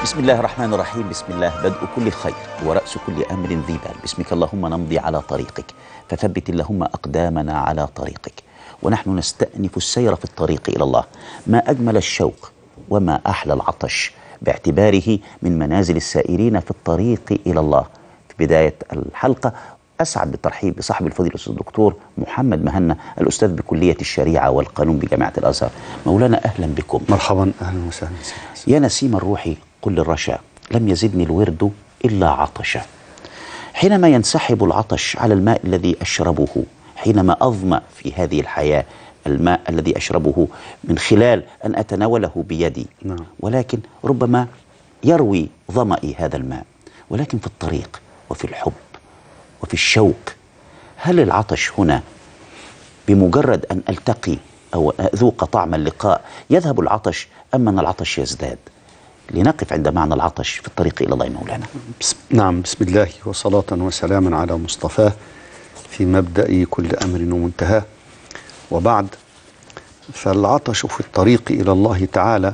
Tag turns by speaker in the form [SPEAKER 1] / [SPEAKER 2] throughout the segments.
[SPEAKER 1] بسم الله الرحمن الرحيم بسم الله بدء كل خير ورأس كل أمر ذي بال باسمك اللهم نمضي على طريقك فثبت اللهم أقدامنا على طريقك ونحن نستأنف السير في الطريق إلى الله ما أجمل الشوق وما أحلى العطش باعتباره من منازل السائرين في الطريق إلى الله في بداية الحلقة أسعد بالترحيب بصاحب الفضيلة الأستاذ الدكتور محمد مهنا الأستاذ بكلية الشريعة والقانون بجامعة الأزهر مولانا أهلا بكم
[SPEAKER 2] مرحبا اهلا وسهلا سيدي.
[SPEAKER 1] يا نسيم الروح قل للرشا لم يزدني الورد إلا عطشا حينما ينسحب العطش على الماء الذي أشربه حينما أظمأ في هذه الحياة الماء الذي أشربه من خلال أن أتناوله بيدي
[SPEAKER 2] نعم.
[SPEAKER 1] ولكن ربما يروي ظمئي هذا الماء ولكن في الطريق وفي الحب وفي الشوق هل العطش هنا بمجرد أن ألتقي أو أذوق طعم اللقاء يذهب العطش أم أن العطش يزداد لنقف عند معنى العطش في الطريق إلى الله يا مولانا
[SPEAKER 2] بسم نعم بسم الله وصلاة وسلاما على مصطفاه في مبدأ كل أمر ومنتهاه وبعد فالعطش في الطريق إلى الله تعالى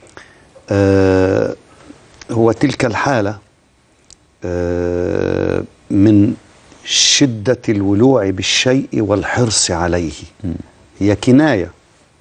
[SPEAKER 2] آه هو تلك الحالة آه من شدة الولوع بالشيء والحرص عليه هي كناية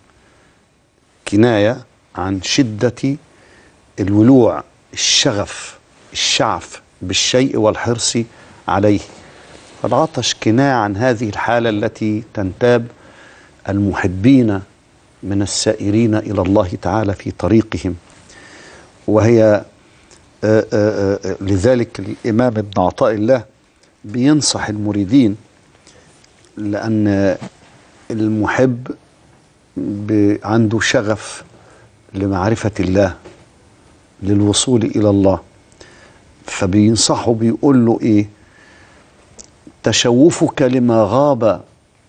[SPEAKER 2] كناية عن شدة الولوع الشغف الشعف بالشيء والحرص عليه العطش كناية عن هذه الحالة التي تنتاب المحبين من السائرين إلى الله تعالى في طريقهم وهي آه، آه، آه، لذلك الإمام ابن عطاء الله بينصح المريدين لأن المحب ب- عنده شغف لمعرفة الله للوصول إلى الله فبينصحه بيقول له إيه تشوفك لما غاب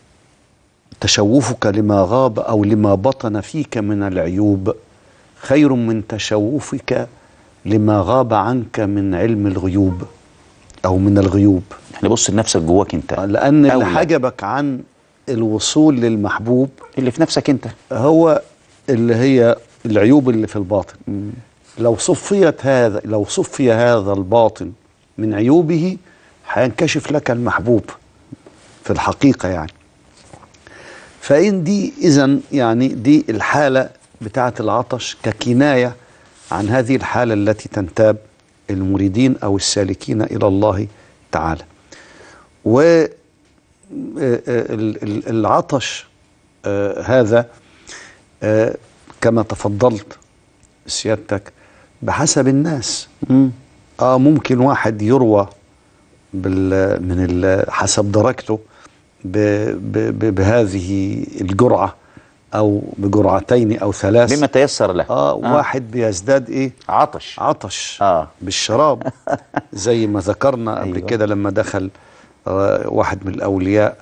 [SPEAKER 2] تشوفك لما غاب أو لما بطن فيك من العيوب خير من تشوفك لما غاب عنك من علم الغيوب أو من الغيوب
[SPEAKER 1] يعني بص لنفسك جواك انت
[SPEAKER 2] لأن اللي
[SPEAKER 1] أولى.
[SPEAKER 2] حجبك عن الوصول للمحبوب
[SPEAKER 1] اللي في نفسك انت
[SPEAKER 2] هو اللي هي العيوب اللي في الباطن لو صفيت هذا لو صفي هذا الباطن من عيوبه هينكشف لك المحبوب في الحقيقة يعني فإن دي إذا يعني دي الحالة بتاعة العطش ككناية عن هذه الحالة التي تنتاب المريدين أو السالكين إلى الله تعالى و آه، آه، ال- ال- العطش آه، هذا آه، كما تفضلت سيادتك بحسب الناس اه ممكن واحد يروى بال من ال- حسب درجته ب ب ب بهذه الجرعه او بجرعتين او ثلاث
[SPEAKER 1] بما تيسر له
[SPEAKER 2] اه واحد بيزداد ايه
[SPEAKER 1] عطش
[SPEAKER 2] عطش
[SPEAKER 1] آه.
[SPEAKER 2] بالشراب زي ما ذكرنا قبل
[SPEAKER 1] أيوة.
[SPEAKER 2] كده لما دخل آه واحد من الأولياء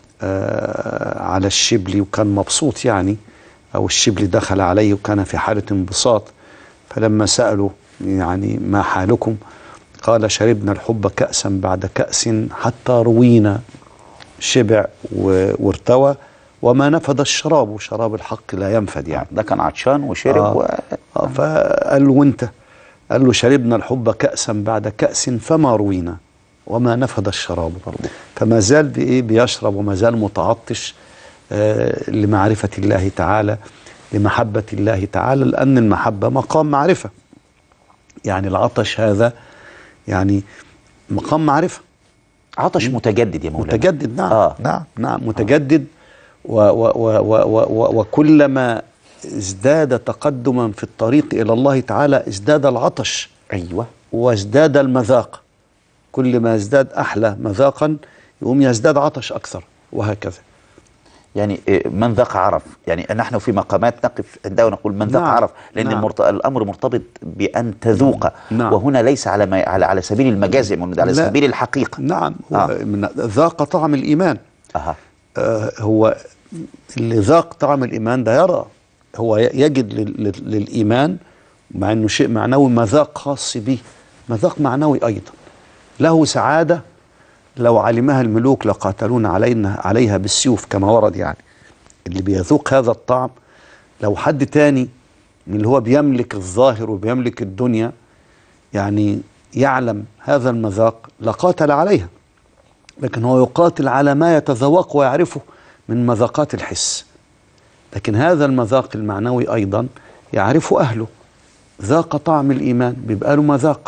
[SPEAKER 2] آه على الشبلي وكان مبسوط يعني أو الشبلي دخل عليه وكان في حالة انبساط فلما سألوا يعني ما حالكم قال شربنا الحب كأسا بعد كأس حتى روينا شبع و- وارتوى وما نفد الشراب شراب الحق لا ينفد يعني
[SPEAKER 1] ده كان عطشان وشرب
[SPEAKER 2] آه.
[SPEAKER 1] و...
[SPEAKER 2] آه فقال له وانت قال له شربنا الحب كأسا بعد كأس فما روينا وما نفد الشراب برضه فما زال بإيه بيشرب وما زال متعطش آه لمعرفة الله تعالى لمحبة الله تعالى لأن المحبة مقام معرفة يعني العطش هذا يعني مقام معرفة
[SPEAKER 1] عطش متجدد يا مولانا
[SPEAKER 2] متجدد نعم
[SPEAKER 1] آه.
[SPEAKER 2] نعم نعم متجدد و و و و و و وكلما ازداد تقدما في الطريق الى الله تعالى ازداد العطش
[SPEAKER 1] ايوه
[SPEAKER 2] وازداد المذاق كل ما ازداد احلى مذاقا يقوم يزداد عطش اكثر وهكذا
[SPEAKER 1] يعني إيه، من ذاق عرف يعني نحن في مقامات نقف عندها ونقول من ذاق
[SPEAKER 2] نعم،
[SPEAKER 1] عرف لان
[SPEAKER 2] نعم.
[SPEAKER 1] المرت... الامر مرتبط بان تذوق
[SPEAKER 2] نعم.
[SPEAKER 1] وهنا ليس على ما... على على سبيل المجاز يا مولانا، على
[SPEAKER 2] لا.
[SPEAKER 1] سبيل الحقيقه
[SPEAKER 2] نعم هو
[SPEAKER 1] آه.
[SPEAKER 2] من ذاق طعم الايمان
[SPEAKER 1] اها
[SPEAKER 2] آه هو اللي ذاق طعم الايمان ده يرى هو ي- يجد لل- لل- للايمان مع انه شيء معنوي مذاق خاص به مذاق معنوي ايضا له سعاده لو علمها الملوك لقاتلون علينا عليها بالسيوف كما ورد يعني اللي بيذوق هذا الطعم لو حد تاني من اللي هو بيملك الظاهر وبيملك الدنيا يعني يعلم هذا المذاق لقاتل عليها لكن هو يقاتل على ما يتذوق ويعرفه من مذاقات الحس لكن هذا المذاق المعنوي أيضا يعرفه أهله ذاق طعم الإيمان بيبقى له مذاق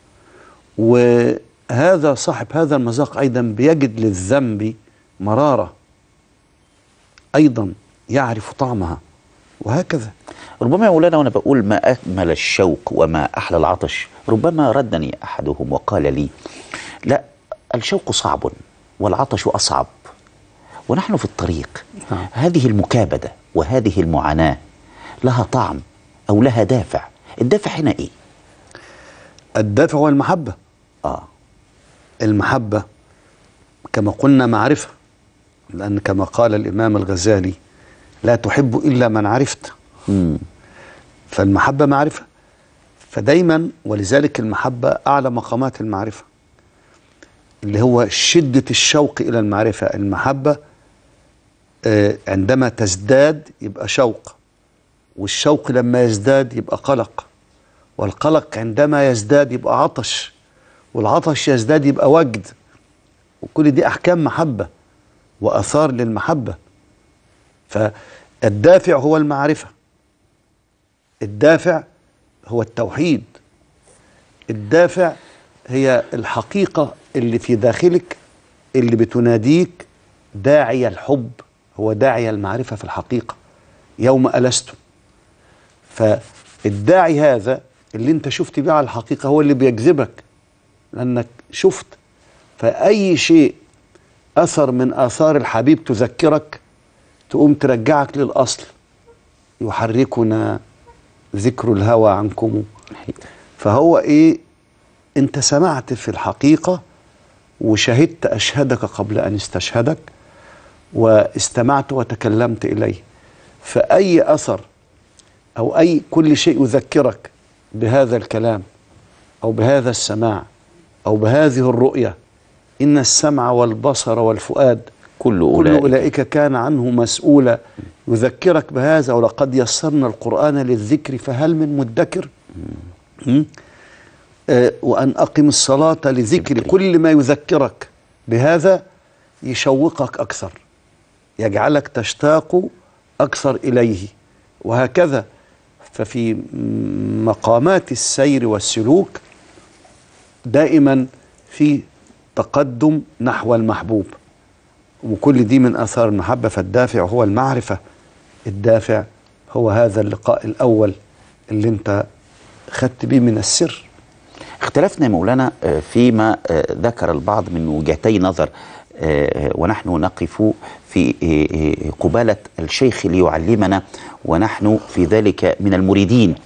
[SPEAKER 2] وهذا صاحب هذا المذاق أيضا بيجد للذنب مرارة أيضا يعرف طعمها وهكذا
[SPEAKER 1] ربما يا مولانا وانا بقول ما اجمل الشوق وما احلى العطش ربما ردني احدهم وقال لي لا الشوق صعب والعطش اصعب ونحن في الطريق
[SPEAKER 2] نعم.
[SPEAKER 1] هذه المكابده وهذه المعاناه لها طعم او لها دافع الدافع هنا ايه
[SPEAKER 2] الدافع هو المحبة
[SPEAKER 1] اه
[SPEAKER 2] المحبة كما قلنا معرفة لأن كما قال الإمام الغزالي لا تحب إلا من عرفت
[SPEAKER 1] مم.
[SPEAKER 2] فالمحبة معرفة فدايما ولذلك المحبة أعلى مقامات المعرفة اللي هو شدة الشوق إلى المعرفة المحبة آه، عندما تزداد يبقى شوق والشوق لما يزداد يبقى قلق والقلق عندما يزداد يبقى عطش والعطش يزداد يبقى وجد وكل دي أحكام محبة وأثار للمحبة فالدافع هو المعرفة الدافع هو التوحيد الدافع هي الحقيقة اللي في داخلك اللي بتناديك داعي الحب هو داعي المعرفة في الحقيقة يوم ألستم فالداعي هذا اللي انت شفت بيه على الحقيقة هو اللي بيجذبك لأنك شفت فأي شيء أثر من آثار الحبيب تذكرك تقوم ترجعك للأصل يحركنا ذكر الهوى عنكم فهو ايه انت سمعت في الحقيقة وشهدت أشهدك قبل أن استشهدك واستمعت وتكلمت إليه فأي أثر أو أي كل شيء يذكرك بهذا الكلام أو بهذا السماع أو بهذه الرؤية إن السمع والبصر والفؤاد
[SPEAKER 1] كل
[SPEAKER 2] كل
[SPEAKER 1] اولئك
[SPEAKER 2] أولئك كان عنه مسؤولا يذكرك بهذا ولقد يسرنا القرآن للذكر فهل من مدكر م? آه وأن أقم الصلاة لذكر كل ما يذكرك بهذا يشوقك أكثر يجعلك تشتاق أكثر إليه وهكذا ففي م- مقامات السير والسلوك دائما في تقدم نحو المحبوب وكل دي من اثار المحبه فالدافع هو المعرفه الدافع هو هذا اللقاء الاول اللي انت خدت بيه من السر
[SPEAKER 1] اختلفنا يا مولانا آه، فيما آه، ذكر البعض من وجهتي نظر آه، ونحن نقف في آه، آه، قبالة الشيخ ليعلمنا ونحن في ذلك من المريدين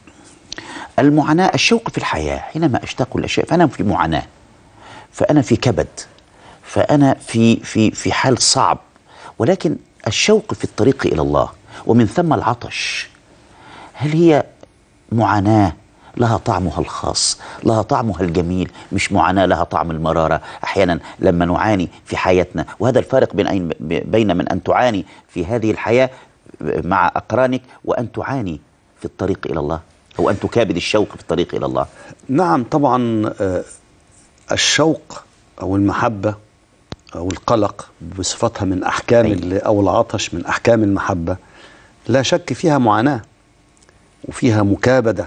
[SPEAKER 1] المعاناة الشوق في الحياة حينما أشتاق الأشياء فأنا في معاناة فأنا في كبد فأنا في في في حال صعب ولكن الشوق في الطريق إلى الله ومن ثم العطش هل هي معاناة لها طعمها الخاص لها طعمها الجميل مش معاناة لها طعم المرارة أحيانا لما نعاني في حياتنا وهذا الفارق بين أين بين من أن تعاني في هذه الحياة مع أقرانك وأن تعاني في الطريق إلى الله أو أن تكابد الشوق في الطريق إلى الله
[SPEAKER 2] نعم طبعا آه، الشوق او المحبه او القلق بصفتها من احكام
[SPEAKER 1] أيوة.
[SPEAKER 2] ال- او العطش من احكام المحبه لا شك فيها معاناه وفيها مكابده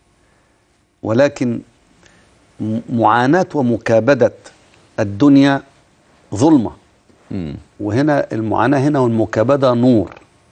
[SPEAKER 2] ولكن م- معاناه ومكابده الدنيا ظلمه وهنا المعاناه هنا والمكابده نور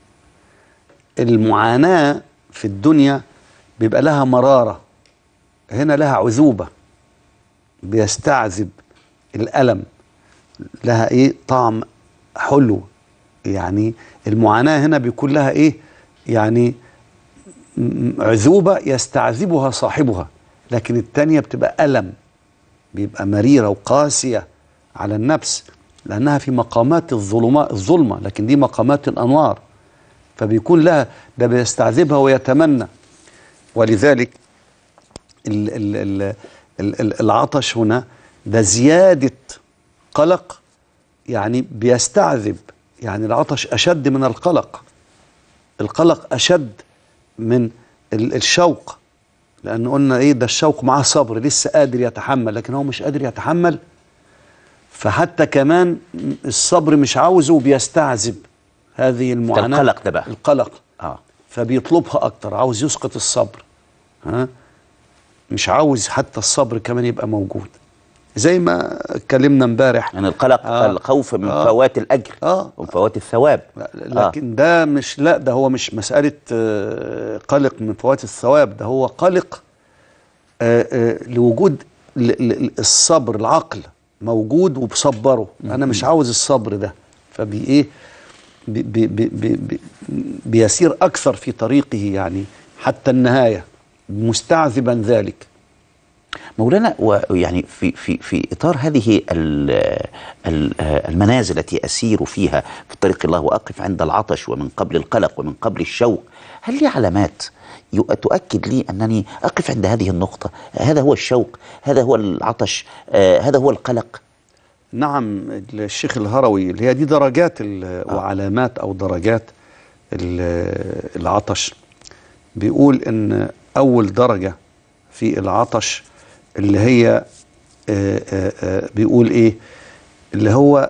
[SPEAKER 2] المعاناه في الدنيا بيبقى لها مراره هنا لها عذوبة بيستعذب الألم لها إيه طعم حلو يعني المعاناة هنا بيكون لها إيه يعني م- عذوبة يستعذبها صاحبها لكن التانية بتبقى ألم بيبقى مريرة وقاسية على النفس لأنها في مقامات الظلماء الظلمة لكن دي مقامات الأنوار فبيكون لها ده بيستعذبها ويتمنى ولذلك ال ال ال ال ال العطش هنا ده زيادة قلق يعني بيستعذب يعني العطش أشد من القلق القلق أشد من ال- الشوق لان قلنا ايه ده الشوق معاه صبر لسه قادر يتحمل لكن هو مش قادر يتحمل فحتى كمان الصبر مش عاوزه وبيستعذب هذه المعاناه
[SPEAKER 1] القلق ده بقى.
[SPEAKER 2] القلق
[SPEAKER 1] اه
[SPEAKER 2] فبيطلبها اكتر عاوز يسقط الصبر ها مش عاوز حتى الصبر كمان يبقى موجود زي ما اتكلمنا امبارح
[SPEAKER 1] يعني القلق
[SPEAKER 2] آه.
[SPEAKER 1] الخوف من
[SPEAKER 2] آه.
[SPEAKER 1] فوات الاجر
[SPEAKER 2] آه.
[SPEAKER 1] ومن فوات الثواب
[SPEAKER 2] لكن ده مش لا ده هو مش مسألة آه، قلق من فوات الثواب ده هو قلق آه، آه، لوجود ل- ل- الصبر العقل موجود وبصبره انا مش عاوز الصبر ده فبي ايه بي بي بي بي بي بيسير اكثر في طريقه يعني حتى النهايه مستعذبا ذلك
[SPEAKER 1] مولانا ويعني في في في اطار هذه ال- ال- المنازل التي اسير فيها في طريق الله واقف عند العطش ومن قبل القلق ومن قبل الشوق هل لي علامات يؤ- تؤكد لي انني اقف عند هذه النقطه هذا هو الشوق هذا هو العطش آه، هذا هو القلق
[SPEAKER 2] نعم الشيخ الهروي اللي هي دي درجات ال- وعلامات او درجات ال- العطش بيقول ان اول درجه في العطش اللي هي آه، آه، آه، بيقول ايه اللي هو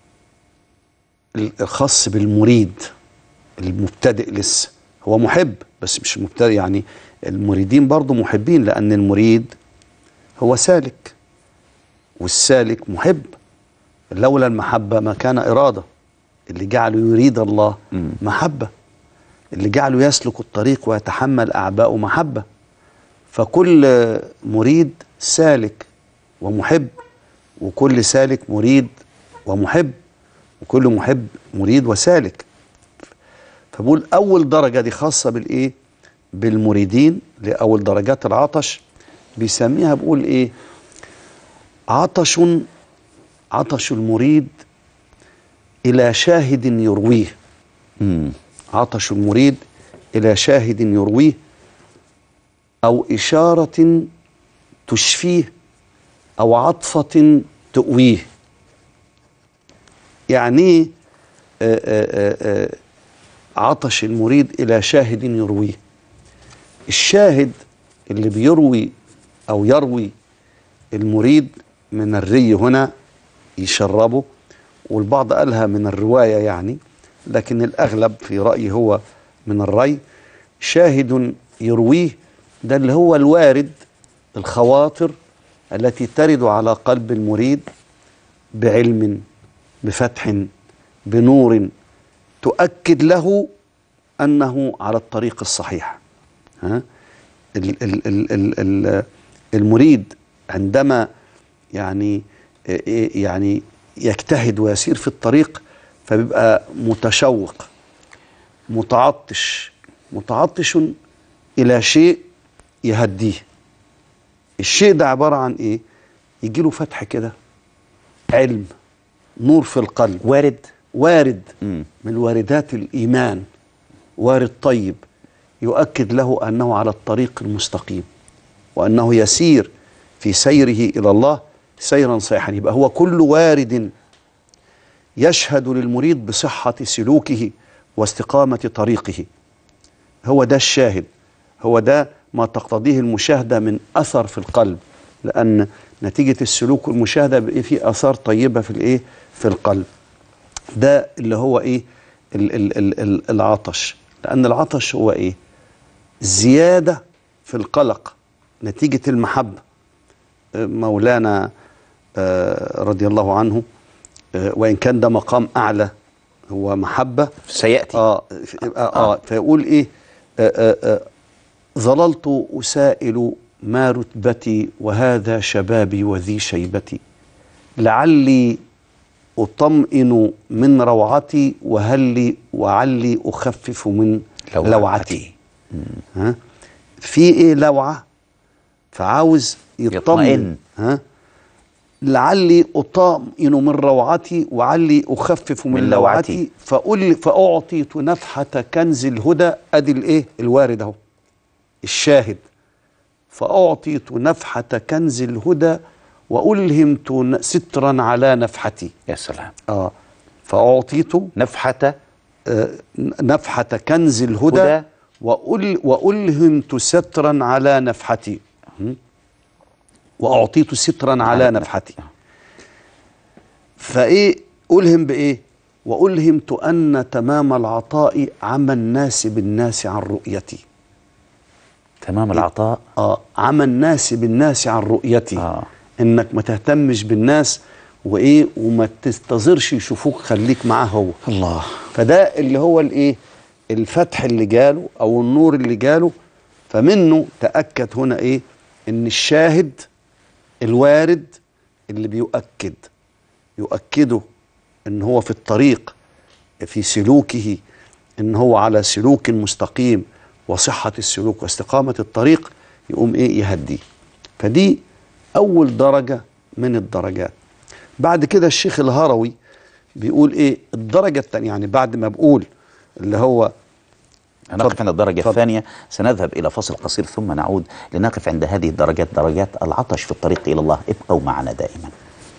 [SPEAKER 2] الخاص بالمريد المبتدئ لسه هو محب بس مش مبتدئ يعني المريدين برضو محبين لان المريد هو سالك والسالك محب لولا المحبة ما كان إرادة اللي جعله يريد الله
[SPEAKER 1] مم.
[SPEAKER 2] محبة اللي جعله يسلك الطريق ويتحمل أعباءه محبة فكل مريد سالك ومحب وكل سالك مريد ومحب وكل محب مريد وسالك فبقول أول درجة دي خاصة بالإيه بالمريدين لأول درجات العطش بيسميها بقول إيه عطش عطش المريد إلى شاهد يرويه
[SPEAKER 1] مم.
[SPEAKER 2] عطش المريد إلى شاهد يرويه أو إشارة تشفيه أو عطفة تؤويه يعني إيه، آه، آه، آه، عطش المريد إلى شاهد يرويه الشاهد اللي بيروي أو يروي المريد من الري هنا يشربه والبعض قالها من الرواية يعني لكن الأغلب في رأيي هو من الري شاهد يرويه ده اللي هو الوارد الخواطر التي ترد على قلب المريد بعلم بفتح بنور تؤكد له أنه على الطريق الصحيح ها ال ال ال ال ال المريد عندما يعني إيه يعني يجتهد ويسير في الطريق فبيبقى متشوق متعطش متعطش إلى شيء يهديه الشيء ده عبارة عن إيه يجي له فتح كده علم نور في القلب
[SPEAKER 1] وارد
[SPEAKER 2] وارد
[SPEAKER 1] مم.
[SPEAKER 2] من واردات الإيمان وارد طيب يؤكد له أنه على الطريق المستقيم وأنه يسير في سيره إلى الله سيرا صحيحا يبقى هو كل وارد يشهد للمريد بصحة سلوكه واستقامة طريقه هو ده الشاهد هو ده ما تقتضيه المشاهدة من أثر في القلب لأن نتيجة السلوك والمشاهدة بقى في آثار طيبة في الإيه في القلب ده اللي هو إيه ال ال ال ال العطش لأن العطش هو إيه زيادة في القلق نتيجة المحبة آه، مولانا آه، رضي الله عنه آه، وإن كان ده مقام أعلى هو محبة
[SPEAKER 1] سياتي
[SPEAKER 2] آه, آه, آه فيقول إيه آه آه آه ظللت أسائل ما رتبتي وهذا شبابي وذي شيبتي لعلي أطمئن من روعتي وهل لي وعلي أخفف من
[SPEAKER 1] لوعتي.
[SPEAKER 2] لوعتي ها في إيه لوعة فعاوز
[SPEAKER 1] يطمئن.
[SPEAKER 2] يطمئن ها لعلي أطمئن من روعتي وعلي أخفف من,
[SPEAKER 1] من
[SPEAKER 2] من
[SPEAKER 1] لوعتي.
[SPEAKER 2] لوعتي فأقول فأعطيت نفحة كنز الهدى أدي الإيه الوارد أهو الشاهد فأعطيت نفحة كنز الهدى وألهمت ن- سترا على نفحتي
[SPEAKER 1] يا سلام
[SPEAKER 2] آه فأعطيت
[SPEAKER 1] نفحة
[SPEAKER 2] آه، نفحة كنز الهدى
[SPEAKER 1] هدى
[SPEAKER 2] وأل وألهمت سترا على نفحتي م? وأعطيت سترا على نفحتي فإيه ألهم بإيه وألهمت أن تمام العطاء عمى الناس بالناس عن رؤيتي
[SPEAKER 1] تمام العطاء
[SPEAKER 2] آه عمى الناس بالناس عن رؤيتي
[SPEAKER 1] آه.
[SPEAKER 2] إنك ما تهتمش بالناس وإيه وما تستظهرش يشوفوك خليك معاه هو
[SPEAKER 1] الله
[SPEAKER 2] فده اللي هو الايه الفتح اللي جاله او النور اللي جاله فمنه تاكد هنا ايه ان الشاهد الوارد اللي بيؤكد يؤكده ان هو في الطريق في سلوكه ان هو على سلوك مستقيم وصحه السلوك واستقامه الطريق يقوم ايه يهديه فدي اول درجه من الدرجات بعد كده الشيخ الهروي بيقول ايه الدرجه الثانيه يعني بعد ما بقول اللي هو
[SPEAKER 1] هنقف عند الدرجة
[SPEAKER 2] اتفضل.
[SPEAKER 1] الثانية سنذهب إلى فصل قصير ثم نعود لنقف عند هذه الدرجات درجات العطش في الطريق إلى الله ابقوا معنا دائما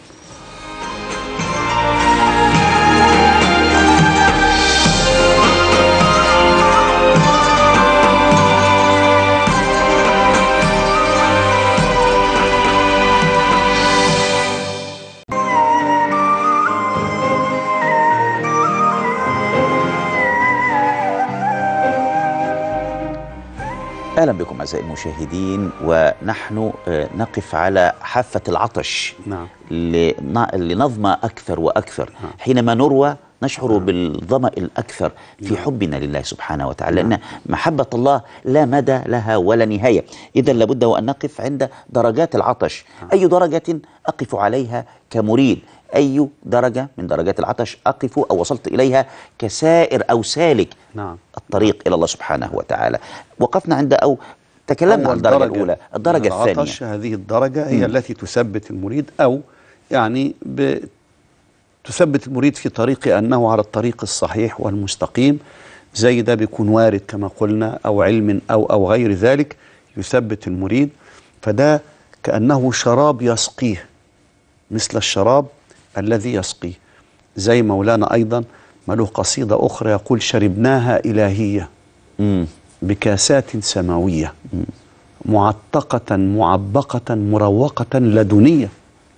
[SPEAKER 1] اهلا بكم اعزائي المشاهدين ونحن آه، نقف على حافه العطش
[SPEAKER 2] نعم.
[SPEAKER 1] لن- لنظمى اكثر واكثر حينما نروى نشعر بالظما الاكثر في حبنا لله سبحانه وتعالى لان محبه الله لا مدى لها ولا نهايه اذا لابد وان نقف عند درجات العطش اي درجه اقف عليها كمريد اي درجه من درجات العطش اقف او وصلت اليها كسائر او سالك
[SPEAKER 2] نعم.
[SPEAKER 1] الطريق الى الله سبحانه وتعالى وقفنا عند او تكلمنا عن
[SPEAKER 2] أول
[SPEAKER 1] الدرجه
[SPEAKER 2] درجة
[SPEAKER 1] الاولى
[SPEAKER 2] من
[SPEAKER 1] الدرجه
[SPEAKER 2] العطش
[SPEAKER 1] الثانيه
[SPEAKER 2] هذه الدرجة هي التي تثبت المريد أو يعني ب... تثبت المريد في طريق أنه على الطريق الصحيح والمستقيم زي ده بيكون وارد كما قلنا أو علم أو أو غير ذلك يثبت المريد فده كأنه شراب يسقيه مثل الشراب الذي يسقيه زي مولانا أيضا ما له قصيدة أخرى يقول شربناها إلهية
[SPEAKER 1] مم.
[SPEAKER 2] بكاسات سماوية معتقة معبقة مروقة لدنية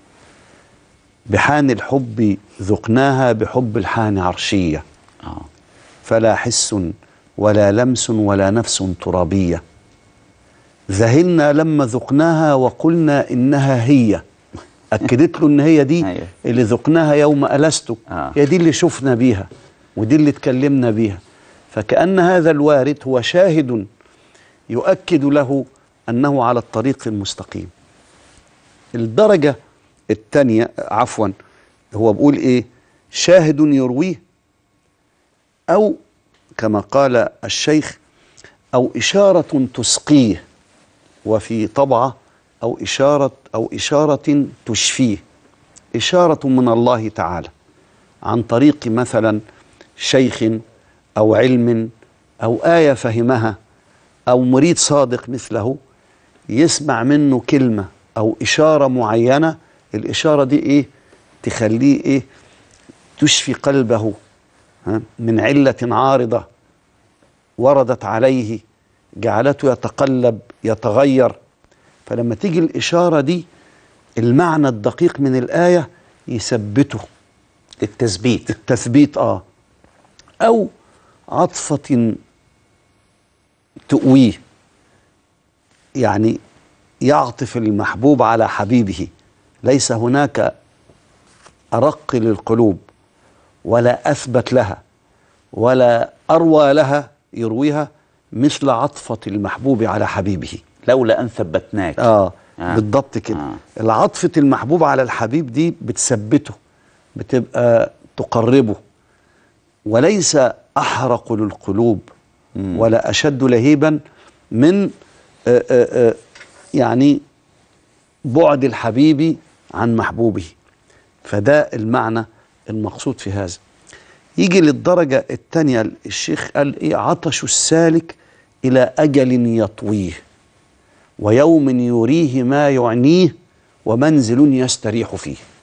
[SPEAKER 2] بحان الحب ذقناها بحب الحان عرشية
[SPEAKER 1] آه.
[SPEAKER 2] فلا حس ولا لمس ولا نفس ترابية ذهلنا لما ذقناها وقلنا إنها هي أكدت له إن هي دي
[SPEAKER 1] أيوة.
[SPEAKER 2] اللي ذقناها يوم ألست
[SPEAKER 1] آه.
[SPEAKER 2] هي دي اللي شفنا بيها ودي اللي اتكلمنا بيها فكأن هذا الوارد هو شاهد يؤكد له أنه على الطريق المستقيم الدرجة الثانية عفوا هو بيقول إيه شاهد يرويه أو كما قال الشيخ أو إشارة تسقيه وفي طبعة أو إشارة أو إشارة تشفيه إشارة من الله تعالى عن طريق مثلا شيخ أو علم أو آية فهمها أو مريد صادق مثله يسمع منه كلمة أو إشارة معينة الإشارة دي إيه تخليه إيه تشفي قلبه ها؟ من علة عارضة وردت عليه جعلته يتقلب يتغير فلما تيجي الإشارة دي المعنى الدقيق من الآية يثبته
[SPEAKER 1] التثبيت
[SPEAKER 2] التثبيت اه او عطفة تؤويه يعني يعطف المحبوب على حبيبه ليس هناك أرق للقلوب ولا أثبت لها ولا أروى لها يرويها مثل عطفة المحبوب على حبيبه
[SPEAKER 1] لولا ان ثبتناك
[SPEAKER 2] آه,
[SPEAKER 1] آه.
[SPEAKER 2] بالضبط كده
[SPEAKER 1] آه.
[SPEAKER 2] آه. العطفة المحبوب على الحبيب دي بتثبته بتبقى تقربه وليس أحرق للقلوب ولا أشد لهيبا من آه آه آه يعني بعد الحبيب عن محبوبه فده المعنى المقصود في هذا يجي للدرجة الثانية الشيخ قال إيه عطش السالك إلى أجل يطويه ويوم يريه ما يعنيه ومنزل يستريح فيه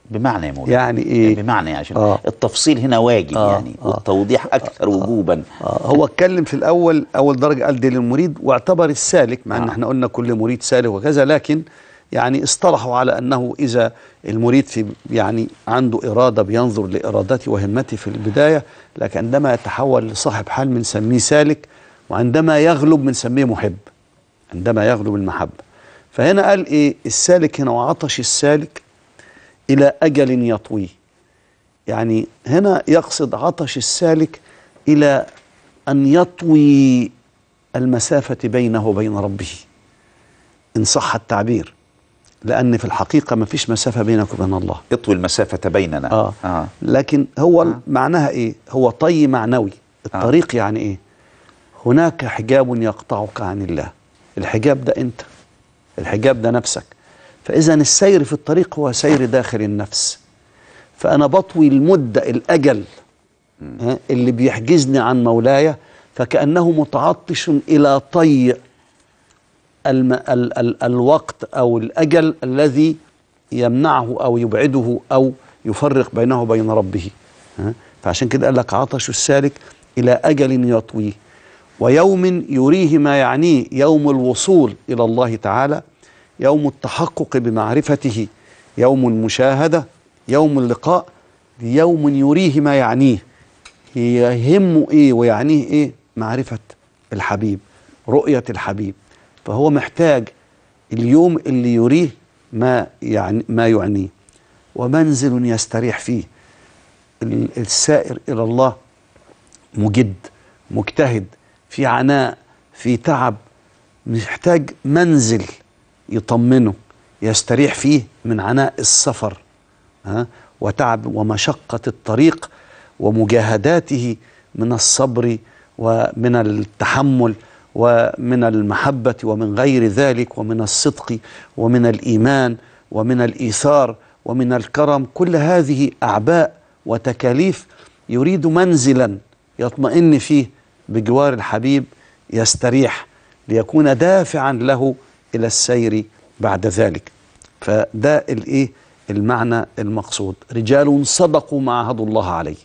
[SPEAKER 1] بمعنى يا مولانا
[SPEAKER 2] يعني إيه؟
[SPEAKER 1] بمعنى عشان
[SPEAKER 2] آه.
[SPEAKER 1] التفصيل هنا واجب
[SPEAKER 2] آه،
[SPEAKER 1] يعني
[SPEAKER 2] آه.
[SPEAKER 1] والتوضيح اكثر وجوبا
[SPEAKER 2] آه، هو اتكلم في الاول اول درجه قال دي للمريد واعتبر السالك مع ان
[SPEAKER 1] آه.
[SPEAKER 2] احنا قلنا كل مريد سالك وكذا لكن يعني اصطلحوا على انه اذا المريد في يعني عنده اراده بينظر لارادته وهمته في البدايه لكن عندما يتحول لصاحب حال بنسميه سالك وعندما يغلب بنسميه محب عندما يغلب المحبه فهنا قال ايه السالك هنا وعطش السالك الى اجل يطويه يعني هنا يقصد عطش السالك إلى أن يطوي المسافة بينه وبين ربه إن صح التعبير لأن في الحقيقة ما فيش مسافة بينك وبين الله
[SPEAKER 1] اطوي المسافه بيننا
[SPEAKER 2] آه.
[SPEAKER 1] آه.
[SPEAKER 2] لكن هو
[SPEAKER 1] آه.
[SPEAKER 2] معناها إيه هو طي معنوي الطريق يعني إيه هناك حجاب يقطعك عن الله الحجاب ده أنت الحجاب ده نفسك فإذا السير في الطريق هو سير داخل النفس فأنا بطوي المدة الأجل ها، اللي بيحجزني عن مولاي فكأنه متعطش إلى طي الم ال ال الوقت أو الأجل الذي يمنعه أو يبعده أو يفرق بينه وبين ربه ها؟ فعشان كده قال لك عطش السالك إلى أجل يطويه ويوم يريه ما يعنيه يوم الوصول إلى الله تعالى يوم التحقق بمعرفته يوم المشاهدة يوم اللقاء يوم يريه ما يعنيه يهمه ايه ويعنيه ايه معرفة الحبيب رؤية الحبيب فهو محتاج اليوم اللي يريه ما يعني ما يعنيه ومنزل يستريح فيه ال- السائر إلى الله مجد مجتهد في عناء في تعب محتاج منزل يطمنه يستريح فيه من عناء السفر ها وتعب ومشقة الطريق ومجاهداته من الصبر ومن التحمل ومن المحبة ومن غير ذلك ومن الصدق ومن الإيمان ومن الإيثار ومن الكرم كل هذه أعباء وتكاليف يريد منزلا يطمئن فيه بجوار الحبيب يستريح ليكون دافعا له إلى السير بعد ذلك فده الايه المعنى المقصود رجال صدقوا ما عهدوا الله عليه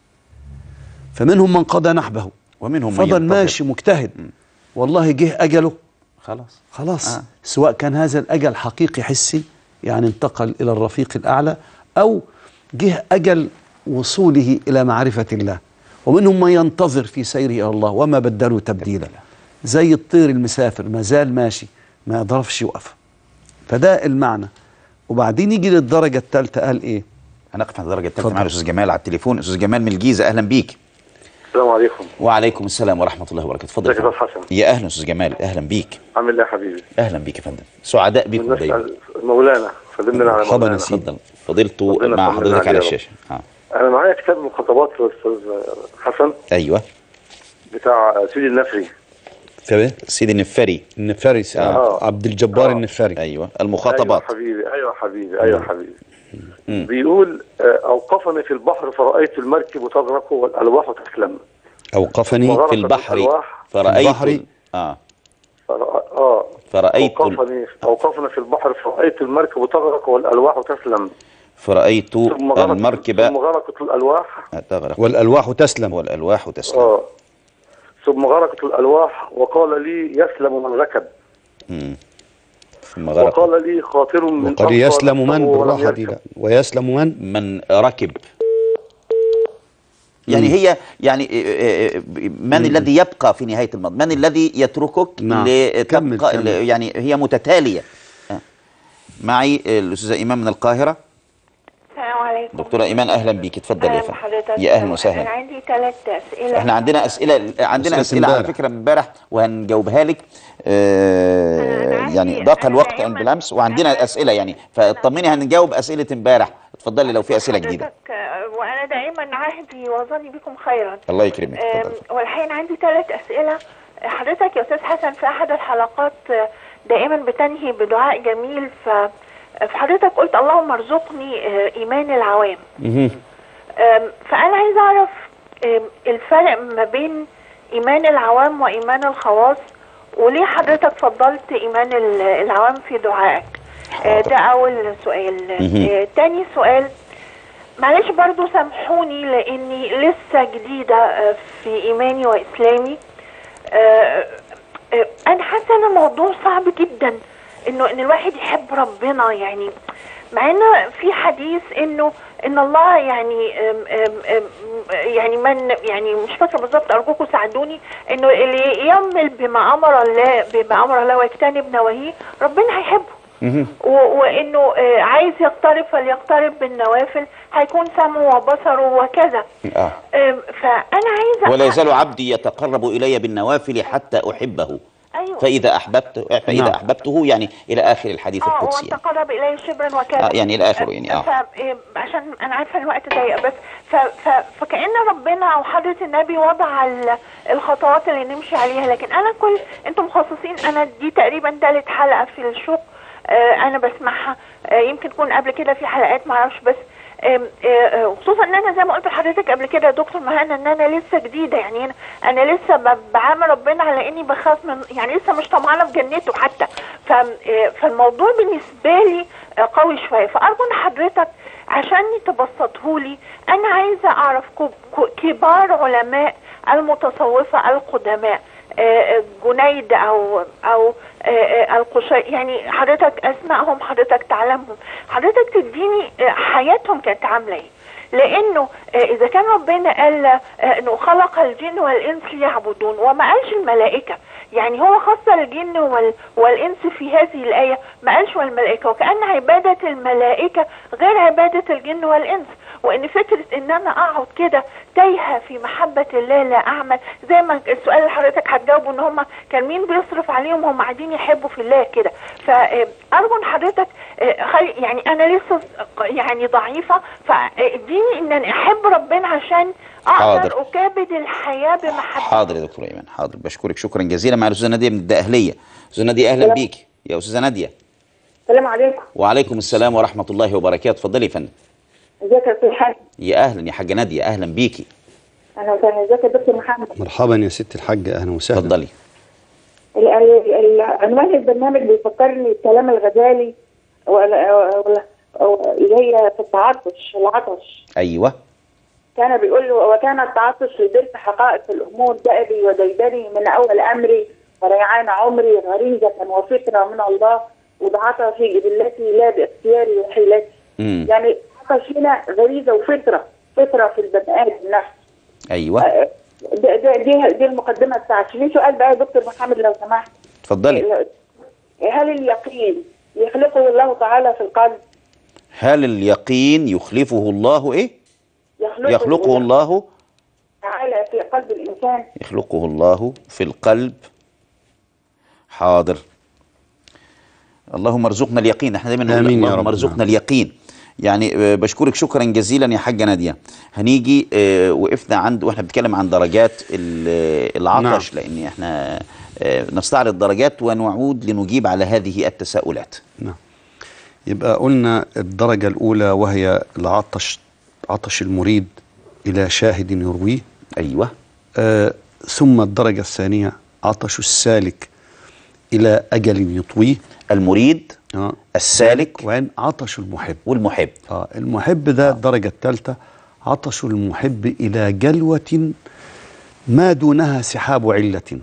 [SPEAKER 2] فمنهم من قضى نحبه
[SPEAKER 1] ومنهم من
[SPEAKER 2] فضل
[SPEAKER 1] ينتظر.
[SPEAKER 2] ماشي مجتهد والله جه اجله
[SPEAKER 1] خلاص
[SPEAKER 2] خلاص
[SPEAKER 1] آه.
[SPEAKER 2] آه. سواء كان هذا الاجل حقيقي حسي يعني انتقل الى الرفيق الاعلى او جه اجل وصوله الى معرفه الله ومنهم من ينتظر في سيره الى الله وما بدلوا تبديلا زي الطير المسافر ما زال ماشي ما يقدرش يوقف فده المعنى وبعدين يجي للدرجه الثالثه قال ايه
[SPEAKER 1] هنقف عند الدرجه الثالثه
[SPEAKER 2] اتفضل.
[SPEAKER 1] معنا الاستاذ جمال على التليفون استاذ جمال من الجيزه اهلا بيك
[SPEAKER 3] السلام عليكم
[SPEAKER 1] وعليكم السلام ورحمه الله وبركاته اتفضل
[SPEAKER 3] ازيك
[SPEAKER 1] يا
[SPEAKER 3] يا
[SPEAKER 1] فندم.
[SPEAKER 3] أستاذ حسن
[SPEAKER 1] يا اهلا استاذ جمال اهلا بيك
[SPEAKER 3] عامل ايه يا حبيبي
[SPEAKER 1] اهلا بيك يا فندم سعداء بكم دايما
[SPEAKER 3] نسأل مولانا سلمنا على
[SPEAKER 2] مرحبا
[SPEAKER 3] مولانا
[SPEAKER 2] يا سيدي.
[SPEAKER 1] اتفضل فضيلته
[SPEAKER 3] ربنا
[SPEAKER 1] مع
[SPEAKER 3] يطمنا
[SPEAKER 1] حضرتك
[SPEAKER 3] عليه
[SPEAKER 1] على
[SPEAKER 3] يا رب.
[SPEAKER 1] الشاشه آه.
[SPEAKER 3] انا معايا كتاب مخاطبات للاستاذ حسن
[SPEAKER 1] ايوه
[SPEAKER 3] بتاع سيدي النفري
[SPEAKER 2] تمام
[SPEAKER 1] سيدي النفري
[SPEAKER 2] النفاري
[SPEAKER 3] آه.
[SPEAKER 2] عبد الجبار
[SPEAKER 3] آه.
[SPEAKER 2] النفاري
[SPEAKER 1] ايوه المخاطبات
[SPEAKER 3] ايوه حبيبي ايوه حبيبي ايوه حبيبي بيقول آه، اوقفني في البحر فرايت المركب تغرق والالواح تسلم
[SPEAKER 2] اوقفني
[SPEAKER 3] وغرقت
[SPEAKER 1] في البحر
[SPEAKER 3] الألواح.
[SPEAKER 1] فرأيت
[SPEAKER 2] البحر.
[SPEAKER 1] اه
[SPEAKER 3] فرأ- اه
[SPEAKER 1] فرأيت
[SPEAKER 3] اوقفني اوقفنا في البحر فرايت المركب تغرق والالواح تسلم
[SPEAKER 1] فرأيت
[SPEAKER 3] ثم غرقت
[SPEAKER 1] المركبة
[SPEAKER 3] ثم غرقت الالواح
[SPEAKER 1] تغرق
[SPEAKER 2] والالواح تسلم
[SPEAKER 1] والألواح تسلم
[SPEAKER 3] اه ثم غرقت الالواح وقال لي يسلم من ركب
[SPEAKER 1] مم. ثم غرق
[SPEAKER 3] وقال لي خاطر من
[SPEAKER 2] وقد
[SPEAKER 3] أبقى
[SPEAKER 2] يسلم من
[SPEAKER 3] نفسه ولم
[SPEAKER 2] بالراحه دي
[SPEAKER 3] يركب.
[SPEAKER 2] لا ويسلم من
[SPEAKER 1] من ركب يعني هي يعني آه، آه، من الذي يبقى في نهاية الماضي من الذي يتركك
[SPEAKER 2] نعم.
[SPEAKER 1] لتبقى
[SPEAKER 2] كمل، كمل.
[SPEAKER 1] يعني هي متتالية آه. معي الأستاذة إيمان من القاهرة
[SPEAKER 4] السلام عليكم
[SPEAKER 1] دكتورة إيمان أهلا بيك اتفضل يا
[SPEAKER 4] أهلا
[SPEAKER 1] فندم
[SPEAKER 4] بحضرتك
[SPEAKER 1] يا أهلا
[SPEAKER 4] أنا
[SPEAKER 1] وسهلا
[SPEAKER 4] عندي ثلاث أسئلة
[SPEAKER 1] احنا عندنا اسئله عندنا
[SPEAKER 2] أسئلة
[SPEAKER 1] اسئله على
[SPEAKER 2] امبارح.
[SPEAKER 1] فكره من امبارح وهنجاوبها لك آه
[SPEAKER 4] أنا عندي-
[SPEAKER 1] يعني ضاق
[SPEAKER 4] أنا
[SPEAKER 1] الوقت
[SPEAKER 4] دايماً-
[SPEAKER 1] عند بالامس وعندنا
[SPEAKER 4] أنا-
[SPEAKER 1] اسئله يعني فاطمني هنجاوب اسئله امبارح اتفضلي لو في اسئله جديده
[SPEAKER 4] حضرتك، آه، وأنا دائما عهدي وظني بكم خيرا
[SPEAKER 1] الله يكرمك
[SPEAKER 4] آم،
[SPEAKER 1] اتفضل
[SPEAKER 4] والحين عندي ثلاث أسئلة حضرتك يا أستاذ حسن في أحد الحلقات آه، دائما بتنهي بدعاء جميل ف فحضرتك قلت اللهم ارزقني آه، إيمان العوام آم، فأنا عايز أعرف آم، الفرق ما بين إيمان العوام وإيمان الخواص وليه حضرتك فضلت إيمان ال- العوام في دعائك آه، ده اول سؤال
[SPEAKER 1] مهم.
[SPEAKER 4] آه، تاني سؤال معلش برضو سامحوني لاني لسه جديده آه، في ايماني واسلامي آه، آه، انا حاسه ان الموضوع صعب جدا انه ان الواحد يحب ربنا يعني مع ان في حديث انه ان الله يعني أم أم أم يعني من يعني مش فاكره بالظبط ارجوكم ساعدوني انه اللي يعمل بما امر الله بما امر الله ويجتنب نواهيه ربنا هيحبه و- وانه آه، عايز يقترب فليقترب بالنوافل هيكون سمعه وبصره وكذا
[SPEAKER 1] آه.
[SPEAKER 4] أم، فانا عايزه
[SPEAKER 1] ولا يزال عبدي يتقرب الي بالنوافل حتى احبه
[SPEAKER 4] ايوه
[SPEAKER 1] فاذا احببت فاذا
[SPEAKER 2] نعم.
[SPEAKER 1] احببته يعني الى اخر الحديث
[SPEAKER 4] اه
[SPEAKER 1] القدسي يعني.
[SPEAKER 4] وتقرب الي شبرا وكذا
[SPEAKER 1] آه، يعني إلى آخره يعني، آه.
[SPEAKER 4] ف... إيه، عشان انا عارفه الوقت ضيق بس ف... ف... فكأن ربنا او حضره النبي وضع ال... الخطوات اللي نمشي عليها لكن انا كل انتم مخصصين انا دي تقريبا ثالث حلقه في الشوق آه انا بسمعها آه يمكن تكون قبل كده في حلقات معرفش بس آم، آه، آه، خصوصا ان انا زي ما قلت لحضرتك قبل كده يا دكتور مهنا ان انا لسه جديده يعني انا انا لسه ب- بعامل ربنا على اني بخاف من يعني لسه مش طمعانه في جنته حتى ف آه، فالموضوع بالنسبه لي آه، قوي شويه فارجو ان حضرتك عشان تبسطه لي انا عايزه اعرف كب- ك- كبار علماء المتصوفه القدماء آه، جنيد او او آه، آه، القشي يعني حضرتك اسمائهم حضرتك تعلمهم حضرتك تديني آه، حياتهم كانت عامله ايه لانه آه، اذا كان ربنا قال آه، انه خلق الجن والانس ليعبدون وما قالش الملائكه يعني هو خص الجن وال... والانس في هذه الايه ما قالش والملائكه وكان عباده الملائكه غير عباده الجن والانس وان فكره ان انا اقعد كده تايهه في محبه الله لا اعمل زي ما السؤال اللي حضرتك هتجاوبه ان هم كان مين بيصرف عليهم هم قاعدين يحبوا في الله كده فارجو ان حضرتك آه، خلي يعني انا لسه يعني ضعيفه فاديني ان انا احب ربنا عشان اقدر
[SPEAKER 1] حاضر.
[SPEAKER 4] اكابد الحياه بمحبته
[SPEAKER 1] حاضر يا دكتور ايمن حاضر بشكرك شكرا جزيلا مع الاستاذه ناديه من الدقهليه استاذه ناديه اهلا بيك يا استاذه ناديه
[SPEAKER 5] السلام عليكم
[SPEAKER 1] وعليكم السلام ورحمه الله وبركاته اتفضلي يا فندم
[SPEAKER 5] ازيك يا استاذ حاج
[SPEAKER 1] يا اهلا يا حاجه ناديه اهلا بيكي
[SPEAKER 5] اهلا وسهلا ازيك يا دكتور محمد
[SPEAKER 2] مرحبا يا ست الحاجة أهلا وسهلا
[SPEAKER 1] اتفضلي
[SPEAKER 5] ال- ال- ال- عنوان البرنامج بيفكرني بكلام الغزالي ولا- ولا- أو- اللي هي في التعطش العطش
[SPEAKER 1] ايوه
[SPEAKER 5] كان بيقول له وكان التعطش لدرس حقائق الامور دأبي وديدني من اول امري وريعان عمري غريزه وفطره من الله وضعتها في جبلتي لا باختياري وحيلتي
[SPEAKER 1] امم
[SPEAKER 5] يعني العطش هنا غريزه وفطره فطره في البني ادم نفسه
[SPEAKER 1] ايوه
[SPEAKER 5] ده ده دي دي المقدمه بتاعتي في سؤال بقى يا دكتور محمد لو سمحت
[SPEAKER 1] اتفضلي
[SPEAKER 5] هل اليقين يخلقه الله تعالى في القلب
[SPEAKER 1] هل اليقين يخلفه الله ايه
[SPEAKER 5] يخلقه,
[SPEAKER 1] يخلقه الله
[SPEAKER 5] تعالى في قلب الانسان
[SPEAKER 1] يخلقه الله في القلب حاضر اللهم ارزقنا اليقين احنا دايما نقول
[SPEAKER 2] آمين يا
[SPEAKER 1] اللهم
[SPEAKER 2] رب.
[SPEAKER 1] ارزقنا
[SPEAKER 2] نعم.
[SPEAKER 1] اليقين يعني آه، بشكرك شكرا جزيلا يا حاجه ناديه هنيجي آه، وقفنا عند واحنا بنتكلم عن درجات ال- العطش لان احنا آه، نستعرض درجات ونعود لنجيب على هذه التساؤلات
[SPEAKER 2] نعم يبقى قلنا الدرجة الأولى وهي العطش عطش المريد إلى شاهد يرويه
[SPEAKER 1] ايوه
[SPEAKER 2] آه ثم الدرجة الثانية عطش السالك إلى أجل يطويه
[SPEAKER 1] المريد
[SPEAKER 2] آه
[SPEAKER 1] السالك
[SPEAKER 2] وعن عطش المحب
[SPEAKER 1] والمحب
[SPEAKER 2] آه المحب ده الدرجة الثالثة عطش المحب إلى جلوة ما دونها سحاب علة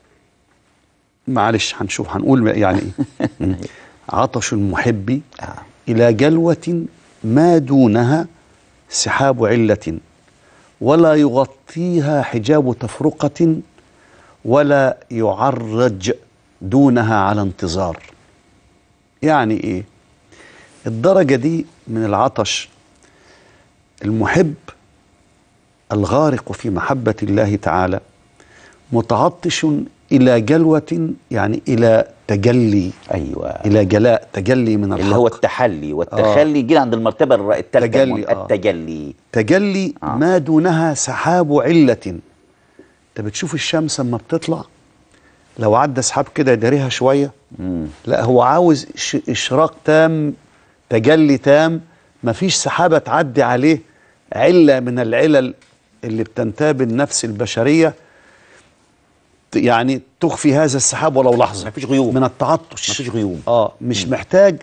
[SPEAKER 2] معلش هنشوف هنقول يعني إيه مم. عطش المحب
[SPEAKER 1] آه.
[SPEAKER 2] إلى جلوة ما دونها سحاب علة ولا يغطيها حجاب تفرقة ولا يعرج دونها على انتظار يعني ايه الدرجة دي من العطش المحب الغارق في محبة الله تعالى متعطش إلى جلوة يعني إلى تجلي
[SPEAKER 1] ايوه
[SPEAKER 2] إلى جلاء تجلي من الحق
[SPEAKER 1] اللي هو التحلي والتخلي جينا عند المرتبه الر- الثالثه
[SPEAKER 2] تجلي، آه.
[SPEAKER 1] التجلي
[SPEAKER 2] تجلي
[SPEAKER 1] آه.
[SPEAKER 2] ما دونها سحاب علة انت بتشوف الشمس اما بتطلع لو عدى سحاب كده يداريها شوية
[SPEAKER 1] مم.
[SPEAKER 2] لا هو عاوز إش- إشراق تام تجلي تام مفيش سحابة تعدي عليه علة من العلل اللي بتنتاب النفس البشرية ت- يعني تخفي هذا السحاب ولو لحظة
[SPEAKER 1] مفيش غيوم.
[SPEAKER 2] من التعطش
[SPEAKER 1] مفيش غيوم.
[SPEAKER 2] اه مش محتاج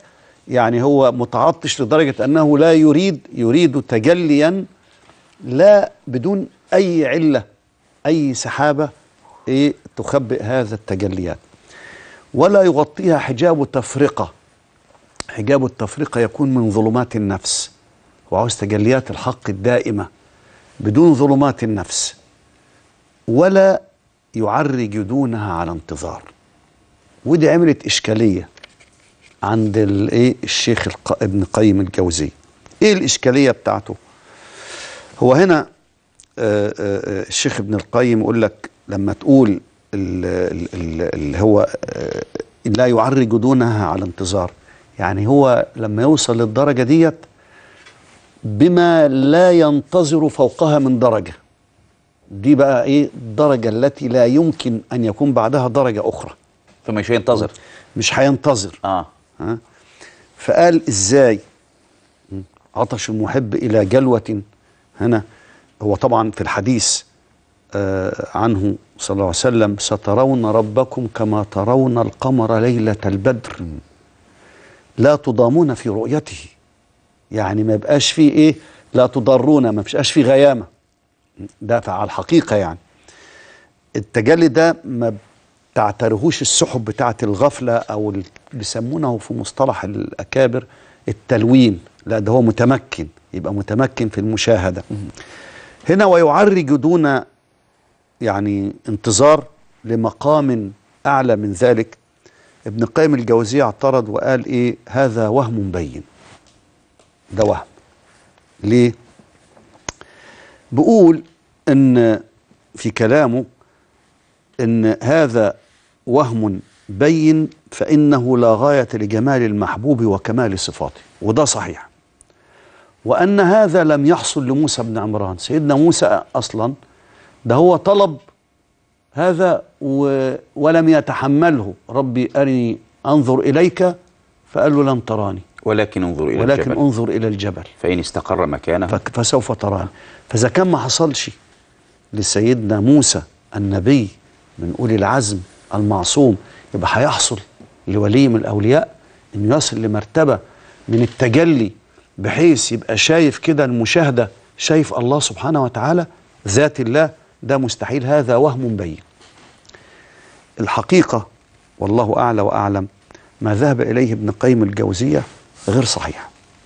[SPEAKER 2] يعني هو متعطش لدرجة أنه لا يريد يريد تجليا لا بدون أي علة أي سحابة إيه تخبئ هذا التجليات ولا يغطيها حجاب تفرقة حجاب التفرقة يكون من ظلمات النفس وعاوز تجليات الحق الدائمة بدون ظلمات النفس ولا يعرج دونها على انتظار ودي عملت إشكالية عند الايه الشيخ الق... ابن قيم الجوزي ايه الاشكاليه بتاعته هو هنا آه، آه، الشيخ ابن القيم يقول لك لما تقول ال- ال- ال- اللي هو آه، لا يعرج دونها على انتظار يعني هو لما يوصل للدرجه ديت بما لا ينتظر فوقها من درجه دي بقى ايه الدرجه التي لا يمكن ان يكون بعدها درجه اخرى
[SPEAKER 1] فمش هينتظر
[SPEAKER 2] مش هينتظر
[SPEAKER 1] اه
[SPEAKER 2] ها؟ فقال ازاي عطش المحب الى جلوه هنا هو طبعا في الحديث آه عنه صلى الله عليه وسلم سترون ربكم كما ترون القمر ليله البدر لا تضامون في رؤيته يعني ما يبقاش فيه ايه لا تضرون ما يبقاش فيه غيامه ده على الحقيقه يعني التجلي ده ما تعترهوش السحب بتاعه الغفله او ال- بيسمونه في مصطلح الاكابر التلوين لا ده هو متمكن يبقى متمكن في المشاهده هنا ويعرج دون يعني انتظار لمقام اعلى من ذلك ابن قيم الجوزية اعترض وقال ايه هذا وهم بين ده وهم ليه بقول ان في كلامه ان هذا وهم بين فانه لا غايه لجمال المحبوب وكمال صفاته وده صحيح وان هذا لم يحصل لموسى بن عمران سيدنا موسى اصلا ده هو طلب هذا و ولم يتحمله ربي ارني انظر اليك فقال له لن تراني
[SPEAKER 1] ولكن انظر الى
[SPEAKER 2] ولكن
[SPEAKER 1] الجبل
[SPEAKER 2] انظر الى الجبل
[SPEAKER 1] فان استقر مكانه
[SPEAKER 2] فك- فسوف تراني فإذا كان ما حصلش لسيدنا موسى النبي من أولي العزم المعصوم يبقى هيحصل لولي من الأولياء إنه يصل لمرتبة من التجلي بحيث يبقى شايف كده المشاهدة شايف الله سبحانه وتعالى ذات الله ده مستحيل هذا وهم بين الحقيقة والله أعلى وأعلم ما ذهب إليه ابن قيم الجوزية غير صحيح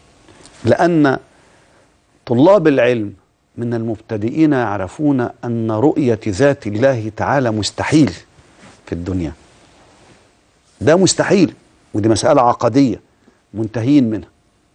[SPEAKER 2] لأن طلاب العلم من المبتدئين يعرفون أن رؤية ذات الله تعالى مستحيل في الدنيا ده مستحيل ودي مسألة عقدية منتهين منها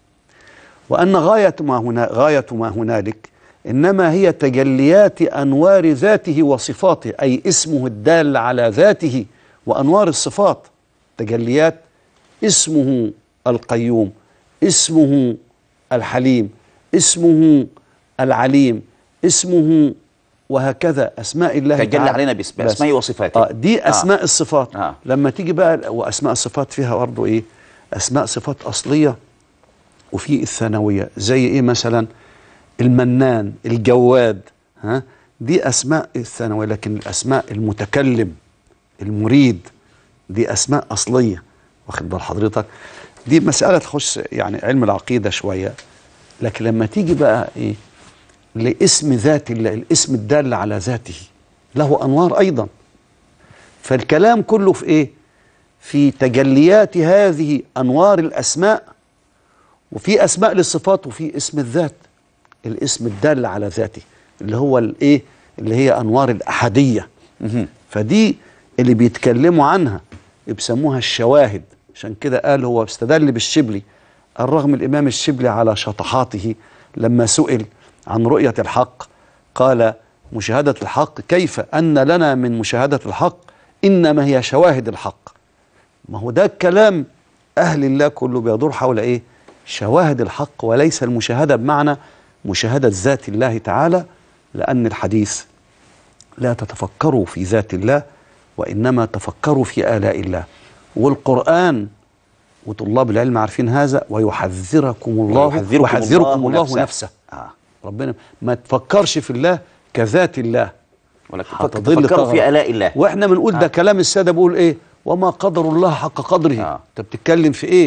[SPEAKER 2] وأن غاية ما هنا غاية ما هنالك إنما هي تجليات أنوار ذاته وصفاته أي اسمه الدال على ذاته وأنوار الصفات تجليات اسمه القيوم اسمه الحليم اسمه العليم اسمه وهكذا أسماء الله
[SPEAKER 1] تجلى
[SPEAKER 2] تعالى
[SPEAKER 1] علينا باسم-
[SPEAKER 2] بس.
[SPEAKER 1] بأسمائه وصفاته.
[SPEAKER 2] آه دي أسماء
[SPEAKER 1] آه.
[SPEAKER 2] الصفات
[SPEAKER 1] آه.
[SPEAKER 2] لما تيجي بقى وأسماء الصفات فيها برضه إيه أسماء صفات أصلية وفي الثانوية زي إيه مثلا المنان الجواد ها دي أسماء الثانوية لكن الأسماء المتكلم المريد دي أسماء أصلية واخد بال حضرتك دي مسألة تخش يعني علم العقيدة شوية لكن لما تيجي بقى إيه لاسم ذات الله الاسم الدال على ذاته له أنوار أيضا فالكلام كله في إيه في تجليات هذه أنوار الأسماء وفي أسماء للصفات وفي اسم الذات الاسم الدال على ذاته اللي هو الإيه اللي هي أنوار الأحدية فدي اللي بيتكلموا عنها بيسموها الشواهد عشان كده قال هو استدل بالشبلي الرغم الإمام الشبلي على شطحاته لما سئل عن رؤية الحق قال مشاهدة الحق كيف أن لنا من مشاهدة الحق إنما هي شواهد الحق ما هو ده كلام أهل الله كله بيدور حول إيه شواهد الحق وليس المشاهدة بمعنى مشاهدة ذات الله تعالى لأن الحديث لا تتفكروا في ذات الله وإنما تفكروا في آلاء الله والقرآن وطلاب العلم عارفين هذا ويحذركم الله
[SPEAKER 1] ويحذركم
[SPEAKER 2] ويحذركم
[SPEAKER 1] الله
[SPEAKER 2] الله
[SPEAKER 1] نفسه.
[SPEAKER 2] نفسه
[SPEAKER 1] آه.
[SPEAKER 2] ربنا ما تفكرش في الله كذات الله
[SPEAKER 1] ولكن
[SPEAKER 2] هتضل
[SPEAKER 1] تفكروا
[SPEAKER 2] طغرا.
[SPEAKER 1] في آلاء الله
[SPEAKER 2] واحنا بنقول ده
[SPEAKER 1] آه.
[SPEAKER 2] كلام الساده بيقول ايه وما قدر الله حق قدره
[SPEAKER 1] آه.
[SPEAKER 2] انت بتتكلم في ايه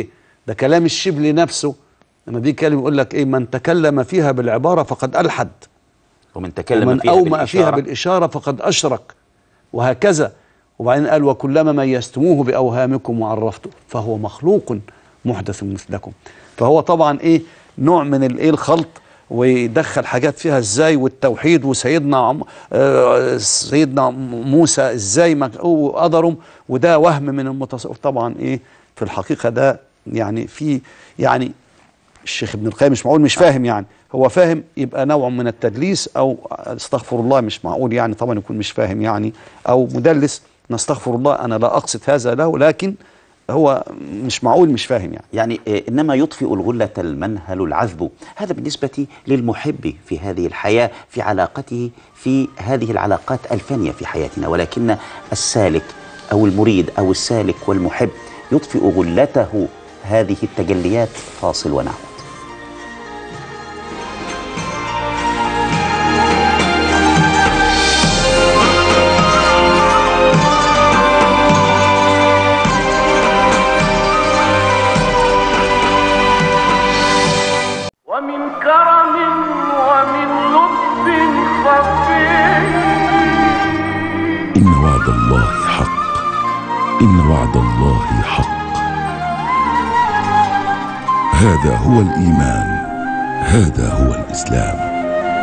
[SPEAKER 2] ده كلام الشبلي نفسه لما بيتكلم يقول لك ايه من تكلم فيها بالعباره فقد الحد
[SPEAKER 1] ومن تكلم
[SPEAKER 2] ومن
[SPEAKER 1] فيها
[SPEAKER 2] أومأ فيها
[SPEAKER 1] بالإشارة
[SPEAKER 2] بالإشارة فقد أشرك وهكذا وبعدين قال وكلما ميزتموه بأوهامكم وعرفته فهو مخلوق محدث مثلكم فهو طبعا إيه نوع من الإيه الخلط ويدخل حاجات فيها ازاي والتوحيد وسيدنا عم آه سيدنا موسى ازاي ما قدرهم وده وهم من المتصوف طبعا ايه في الحقيقه ده يعني في يعني الشيخ ابن القيم مش معقول مش فاهم يعني هو فاهم يبقى نوع من التدليس او استغفر الله مش معقول يعني طبعا يكون مش فاهم يعني او مدلس نستغفر الله انا لا اقصد هذا له لكن هو مش معقول مش فاهم يعني
[SPEAKER 1] يعني آه، إنما يطفئ الغلة المنهل العذب هذا بالنسبة للمحب في هذه الحياة في علاقته في هذه العلاقات الفانية في حياتنا ولكن السالك أو المريد أو السالك والمحب يطفئ غلته هذه التجليات فاصل ونعود
[SPEAKER 6] ومن كرم ومن لطف خفي
[SPEAKER 7] إن وعد الله حق إن وعد الله حق هذا هو الإيمان هذا هو الإسلام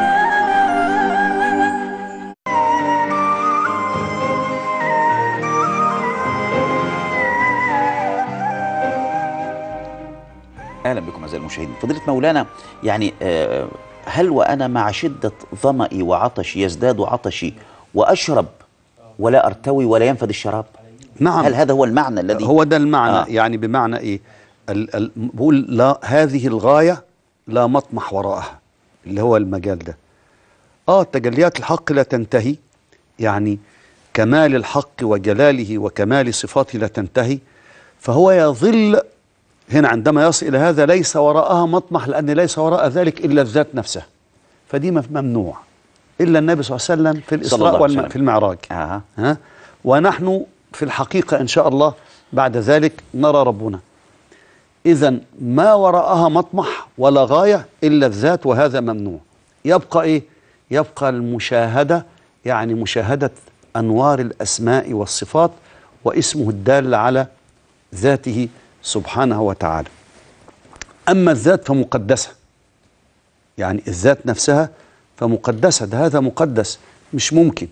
[SPEAKER 1] اهلا بكم اعزائي المشاهدين فضيله مولانا يعني آه، هل وانا مع شده ظمئي وعطشي يزداد عطشي واشرب ولا ارتوي ولا ينفد الشراب
[SPEAKER 2] نعم
[SPEAKER 1] هل هذا هو المعنى الذي
[SPEAKER 2] هو ده المعنى
[SPEAKER 1] آه.
[SPEAKER 2] آه. يعني بمعنى ايه ال ال بقول لا هذه الغايه لا مطمح وراءها اللي هو المجال ده اه تجليات الحق لا تنتهي يعني كمال الحق وجلاله وكمال صفاته لا تنتهي فهو يظل هنا عندما يصل الى هذا ليس وراءها مطمح لان ليس وراء ذلك الا الذات نفسها فدي مف- ممنوع الا النبي صلى الله عليه وسلم في
[SPEAKER 1] صلى الله
[SPEAKER 2] الاسراء
[SPEAKER 1] عليه
[SPEAKER 2] والم...
[SPEAKER 1] وسلم.
[SPEAKER 2] في المعراج
[SPEAKER 1] آه.
[SPEAKER 2] ها ونحن في الحقيقة إن شاء الله بعد ذلك نرى ربنا إذا ما وراءها مطمح ولا غاية إلا الذات وهذا ممنوع يبقى إيه؟ يبقى المشاهدة يعني مشاهدة أنوار الأسماء والصفات واسمه الدال على ذاته سبحانه وتعالى أما الذات فمقدسة يعني الذات نفسها فمقدسة ده هذا مقدس مش ممكن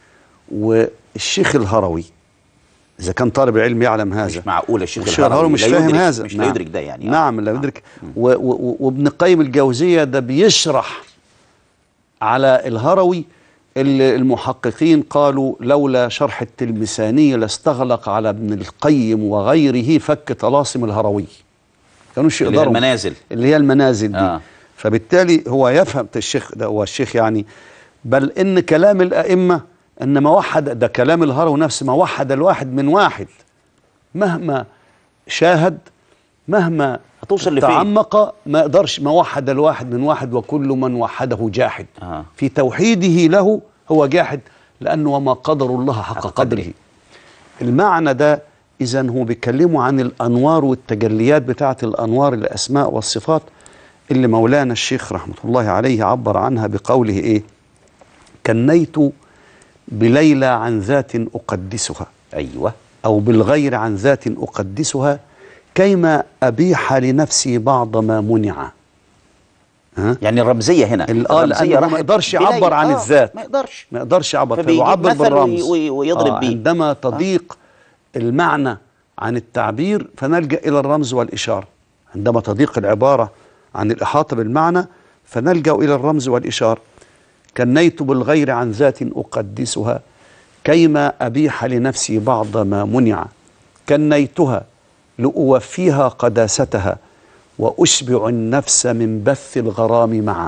[SPEAKER 2] والشيخ الهروي إذا كان طالب العلم يعلم هذا
[SPEAKER 1] مش معقول الشيخ
[SPEAKER 2] الشيخ الهروي مش
[SPEAKER 1] لا
[SPEAKER 2] فاهم
[SPEAKER 1] يدرك-
[SPEAKER 2] هذا
[SPEAKER 1] مش لا يدرك ده يعني آه.
[SPEAKER 2] نعم لا يدرك و- و- و- وابن قيم الجوزية ده بيشرح على الهروي اللي المحققين قالوا لولا شرح التلمساني لاستغلق على ابن القيم وغيره فك طلاسم الهروي كانوش
[SPEAKER 1] اللي هي
[SPEAKER 2] يقدروا
[SPEAKER 1] المنازل.
[SPEAKER 2] اللي هي المنازل دي
[SPEAKER 1] آه.
[SPEAKER 2] آه. فبالتالي هو يفهم الشيخ ده هو الشيخ يعني بل ان كلام الائمه ان ما وحد ده كلام الهروي نفسه ما وحد الواحد من واحد مهما شاهد مهما
[SPEAKER 1] هتوصل لفين؟
[SPEAKER 2] تعمق ما يقدرش ما وحد الواحد من واحد وكل من وحده جاحد
[SPEAKER 1] آه.
[SPEAKER 2] في توحيده له هو جاحد لأنه وما قدر الله حق
[SPEAKER 1] حق
[SPEAKER 2] قدره
[SPEAKER 1] قدره.
[SPEAKER 2] المعنى ده إذا هو بيتكلموا عن الأنوار والتجليات بتاعة الأنوار الأسماء والصفات اللي مولانا الشيخ رحمة الله عليه عبر عنها بقوله إيه كنيت بليلى عن ذات أقدسها
[SPEAKER 1] ايوه
[SPEAKER 2] أو بالغير عن ذات أقدسها كيما أبيح لنفسي بعض ما منع ها؟
[SPEAKER 1] يعني الرمزيه هنا
[SPEAKER 2] ال- آه،
[SPEAKER 1] الرمزية
[SPEAKER 2] لأنه ما
[SPEAKER 1] راحت
[SPEAKER 2] يقدرش
[SPEAKER 1] بليل.
[SPEAKER 2] يعبر عن
[SPEAKER 1] آه،
[SPEAKER 2] الذات.
[SPEAKER 1] ما يقدرش
[SPEAKER 2] ما يقدرش يعبر
[SPEAKER 1] فبيجيب
[SPEAKER 2] فيعبر
[SPEAKER 1] مثل
[SPEAKER 2] بالرمز
[SPEAKER 1] وي- ويضرب
[SPEAKER 2] آه
[SPEAKER 1] بيه.
[SPEAKER 2] عندما تضيق المعنى عن التعبير فنلجأ إلى الرمز والإشارة عندما تضيق العبارة عن الإحاطة بالمعنى فنلجأ إلى الرمز والإشارة كنيت بالغير عن ذات أقدسها كيما أبيح لنفسي بعض ما منع كنيتها لأوفيها قداستها وأشبع النفس من بث الغرام معا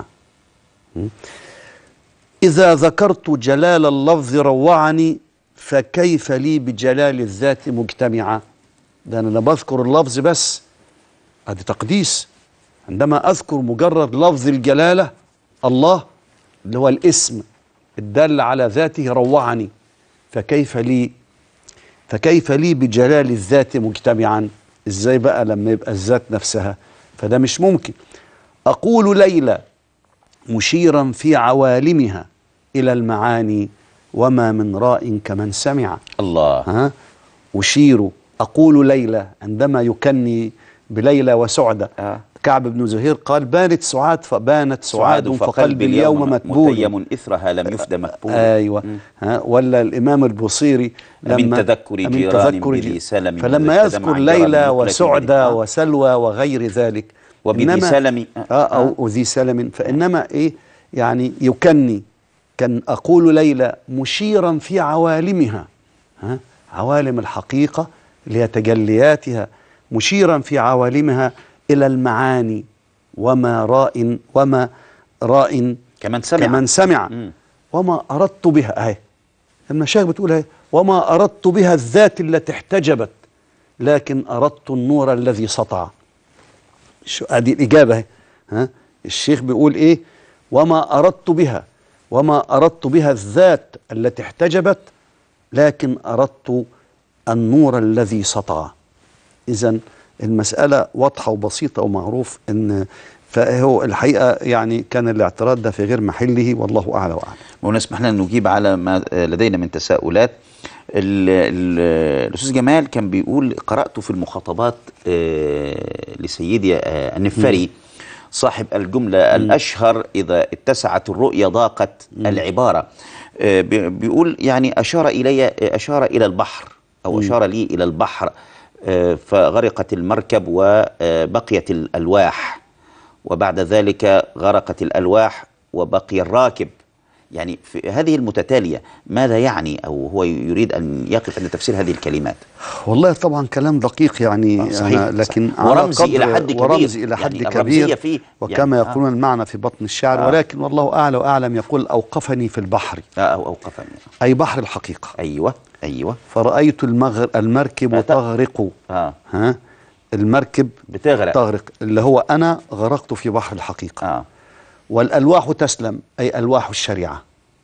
[SPEAKER 2] إذا ذكرت جلال اللفظ روعني فكيف لي بجلال الذات مجتمعا ده أنا بذكر اللفظ بس هذا تقديس عندما أذكر مجرد لفظ الجلالة الله اللي هو الاسم الدال على ذاته روعني فكيف لي فكيف لي بجلال الذات مجتمعا ازاي بقى لما يبقى الذات نفسها فده مش ممكن اقول ليلى مشيرا في عوالمها الى المعاني وما من راء كمن سمع
[SPEAKER 1] الله
[SPEAKER 2] ها أشير أقول ليلى عندما يكني بليلى وسعدة
[SPEAKER 1] آه.
[SPEAKER 2] كعب بن زهير قال بانت سعاد فبانت سعاد فقلبي اليوم متبول
[SPEAKER 1] متيم إثرها لم يفد مكبول
[SPEAKER 2] ايوه ها ولا الامام البصيري
[SPEAKER 1] من تذكر
[SPEAKER 2] من
[SPEAKER 1] جيران
[SPEAKER 2] تذكر
[SPEAKER 1] بذي
[SPEAKER 2] جي-
[SPEAKER 1] سلم
[SPEAKER 2] فلما
[SPEAKER 1] إذا
[SPEAKER 2] يذكر
[SPEAKER 1] اجتمع جيران
[SPEAKER 2] ليلى
[SPEAKER 1] بمقلة
[SPEAKER 2] وسعدة
[SPEAKER 1] آه.
[SPEAKER 2] وسلوى وغير ذلك
[SPEAKER 1] وبذي
[SPEAKER 2] إنما-
[SPEAKER 1] سلم
[SPEAKER 2] اه او وذي سلم فانما ايه يعني يكني كان اقول ليلى مشيرا في عوالمها ها عوالم الحقيقه اللي هي تجلياتها مشيرا في عوالمها الى المعاني وما راء وما راء
[SPEAKER 1] كمن سمع
[SPEAKER 2] كمن سمع
[SPEAKER 1] مم.
[SPEAKER 2] وما أردت بها أهي المشايخ بتقول أهي وما أردت بها الذات التي احتجبت لكن أردت النور الذي سطع شو ادي الإجابة أهي ها الشيخ بيقول إيه وما أردت بها وما أردت بها الذات التي احتجبت لكن أردت النور الذي سطع إذا المسألة واضحة وبسيطة ومعروف إن فهو الحقيقة يعني كان الاعتراض ده في غير محله والله أعلى وأعلم
[SPEAKER 1] ونسمح لنا نجيب على ما لدينا من تساؤلات ال- ال- الأستاذ جمال كان بيقول قرأت في المخاطبات آه، لسيدي آه، النفري صاحب الجملة الأشهر إذا اتسعت الرؤية ضاقت العبارة آه، بي- بيقول يعني أشار إلي أشار إلى البحر أو أشار لي إلى البحر آه، فغرقت المركب وبقيت الألواح وبعد ذلك غرقت الألواح وبقي الراكب يعني في هذه المتتالية ماذا يعني أو هو يريد أن يقف عند تفسير هذه الكلمات
[SPEAKER 2] والله طبعا كلام دقيق يعني
[SPEAKER 1] آه، صحيح،
[SPEAKER 2] أنا لكن
[SPEAKER 1] صحيح.
[SPEAKER 2] على
[SPEAKER 1] ورمزي
[SPEAKER 2] قدر-
[SPEAKER 1] إلى حد كبير.
[SPEAKER 2] ورمزي إلى حد
[SPEAKER 1] يعني الرمزية
[SPEAKER 2] كبير
[SPEAKER 1] فيه
[SPEAKER 2] وكما
[SPEAKER 1] يعني، آه.
[SPEAKER 2] يقولون المعنى في بطن الشعر
[SPEAKER 1] آه.
[SPEAKER 2] ولكن والله أعلى وأعلم يقول أوقفني في البحر
[SPEAKER 1] آه، أو أوقفني
[SPEAKER 2] أي بحر الحقيقة
[SPEAKER 1] أيوة أيوة
[SPEAKER 2] فرأيت المغر المركب
[SPEAKER 1] أت-
[SPEAKER 2] تغرق
[SPEAKER 1] آه
[SPEAKER 2] ها المركب
[SPEAKER 1] بتغرق
[SPEAKER 2] تغرق اللي هو أنا غرقت في بحر الحقيقة
[SPEAKER 1] آه
[SPEAKER 2] والألواح تسلم أي ألواح الشريعة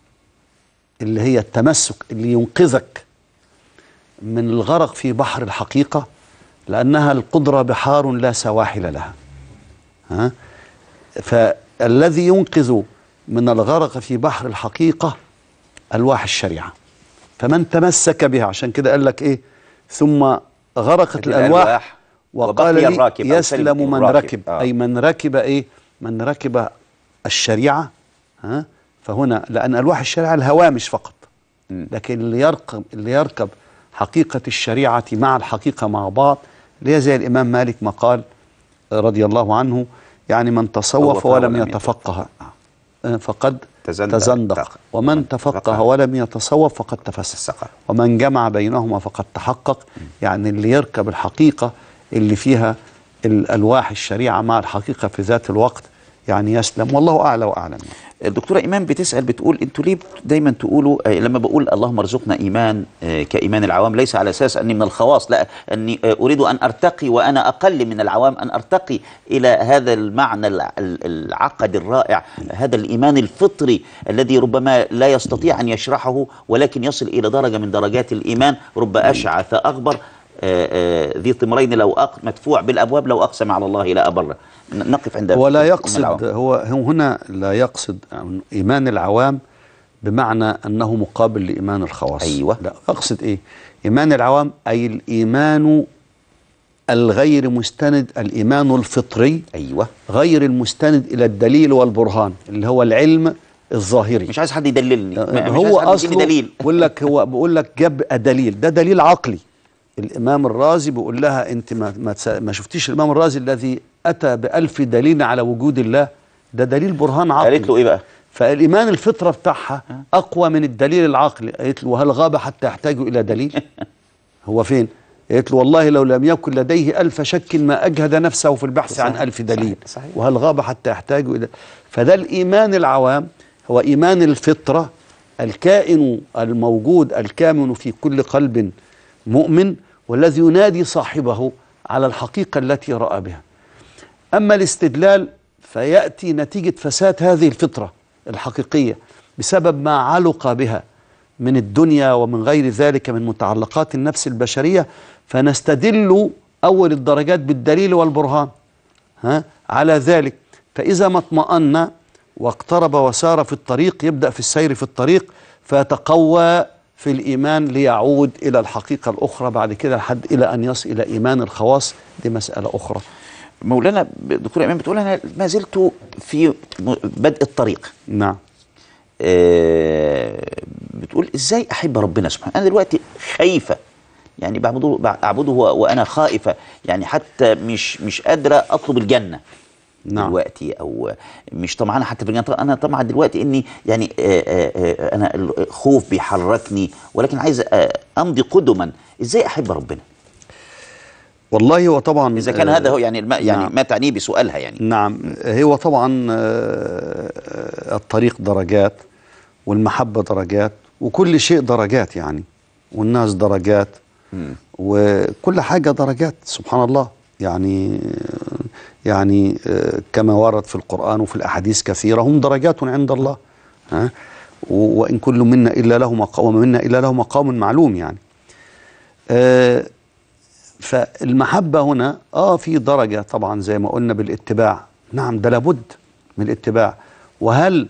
[SPEAKER 2] اللي هي التمسك اللي ينقذك من الغرق في بحر الحقيقة لأنها القدرة بحار لا سواحل لها ها فالذي ينقذ من الغرق في بحر الحقيقة ألواح الشريعة فمن تمسك بها عشان كده قال لك إيه ثم غرقت
[SPEAKER 1] الألواح
[SPEAKER 2] الألواح وقال
[SPEAKER 1] وبقي
[SPEAKER 2] لي
[SPEAKER 1] الراكب أو
[SPEAKER 2] يسلم
[SPEAKER 1] سلم
[SPEAKER 2] من
[SPEAKER 1] الراكب.
[SPEAKER 2] ركب
[SPEAKER 1] آه.
[SPEAKER 2] أي من ركب إيه من ركب الشريعة ها فهنا لأن ألواح الشريعة الهوامش فقط
[SPEAKER 1] مم.
[SPEAKER 2] لكن اللي يركب اللي يركب حقيقة الشريعة مع الحقيقة مع بعض اللي هي زي الإمام مالك ما قال رضي الله عنه يعني من تصوف
[SPEAKER 1] تصوف
[SPEAKER 2] ولم
[SPEAKER 1] ولم
[SPEAKER 2] يتفقه آه، فقد
[SPEAKER 1] تزندق.
[SPEAKER 2] تزندق ومن تفقه ولم يتصوف فقد تفسق
[SPEAKER 1] تفسق.
[SPEAKER 2] ومن جمع بينهما فقد تحقق يعني اللي يركب الحقيقة اللي فيها الألواح الشريعة مع الحقيقة في ذات الوقت يعني يسلم والله أعلى وأعلم
[SPEAKER 1] الدكتورة إيمان بتسأل بتقول أنتوا ليه دايما تقولوا آه، لما بقول اللهم ارزقنا إيمان آه، كإيمان العوام ليس على أساس أني من الخواص لا أني آه، أريد أن أرتقي وأنا أقل من العوام أن أرتقي إلى هذا المعنى الع- ال- العقد الرائع هذا الإيمان الفطري الذي ربما لا يستطيع أن يشرحه ولكن يصل إلى درجة من درجات الإيمان رب أشعث أغبر آه، آه، ذي طمرين لو أق مدفوع بالأبواب لو أقسم على الله لا أبره ن- نقف عند
[SPEAKER 2] ولا
[SPEAKER 1] إيمان
[SPEAKER 2] يقصد
[SPEAKER 1] العوام.
[SPEAKER 2] هو هو هنا لا يقصد إيمان العوام بمعنى أنه مقابل لإيمان الخواص
[SPEAKER 1] أيوة.
[SPEAKER 2] لا أقصد إيه إيمان العوام أي الإيمان الغير مستند الإيمان الفطري
[SPEAKER 1] أيوة
[SPEAKER 2] غير المستند إلى الدليل والبرهان اللي هو العلم الظاهري
[SPEAKER 1] مش عايز حد يدللني ما- مش عايز
[SPEAKER 2] هو
[SPEAKER 1] حد يديني
[SPEAKER 2] اصله
[SPEAKER 1] دليل
[SPEAKER 2] بقول لك هو بقول لك جاب دليل ده دليل عقلي الامام الرازي بيقول لها انت ما ما, تس- ما شفتيش الامام الرازي الذي اتى بألف دليل على وجود الله ده دليل برهان عقلي
[SPEAKER 1] قالت له ايه بقى
[SPEAKER 2] فالايمان الفطره بتاعها اقوى من الدليل العقلي قالت له وهل غاب حتى يحتاج الى دليل هو فين قالت له والله لو لم يكن لديه ألف شك ما أجهد نفسه في البحث عن
[SPEAKER 1] صحيح،
[SPEAKER 2] ألف دليل
[SPEAKER 1] صحيح، صحيح.
[SPEAKER 2] وهل غاب حتى يحتاج إلى فده الإيمان العوام هو إيمان الفطرة الكائن الموجود الكامن في كل قلب مؤمن والذي ينادي صاحبه على الحقيقة التي رأى بها أما الاستدلال فيأتي نتيجة فساد هذه الفطرة الحقيقية بسبب ما علق بها من الدنيا ومن غير ذلك من متعلقات النفس البشرية فنستدل أول الدرجات بالدليل والبرهان ها على ذلك فإذا ما اطمأن واقترب وسار في الطريق يبدأ في السير في الطريق فيتقوى في الإيمان ليعود إلى الحقيقة الأخرى بعد كده لحد إلى أن يصل إلى إيمان الخواص دي مسألة أخرى
[SPEAKER 1] مولانا دكتور امام بتقول انا ما زلت في م- بدء الطريق
[SPEAKER 2] نعم
[SPEAKER 1] آه، بتقول ازاي احب ربنا سبحانه انا دلوقتي خايفه يعني بعبده بعبده و- وانا خائفه يعني حتى مش مش قادره اطلب الجنه
[SPEAKER 2] نعم.
[SPEAKER 1] دلوقتي او مش طمعانه حتى في الجنه طبعاً انا طمعا دلوقتي اني يعني آه، آه، آه، انا الخوف بيحركني ولكن عايز آه، امضي قدما ازاي احب ربنا
[SPEAKER 2] والله هو طبعا
[SPEAKER 1] اذا كان
[SPEAKER 2] آه،
[SPEAKER 1] هذا هو يعني الم- يعني
[SPEAKER 2] نعم.
[SPEAKER 1] ما تعنيه بسؤالها يعني
[SPEAKER 2] نعم هو طبعا آه، الطريق درجات والمحبة درجات وكل شيء درجات يعني والناس درجات وكل حاجة درجات سبحان الله يعني يعني آه، كما ورد في القرآن وفي الأحاديث كثيرة هم درجات عند الله ها و- وإن كل منا إلا له مقام وما منا إلا له مقام معلوم يعني آه، فالمحبة هنا اه في درجة طبعا زي ما قلنا بالاتباع نعم ده لابد من الاتباع وهل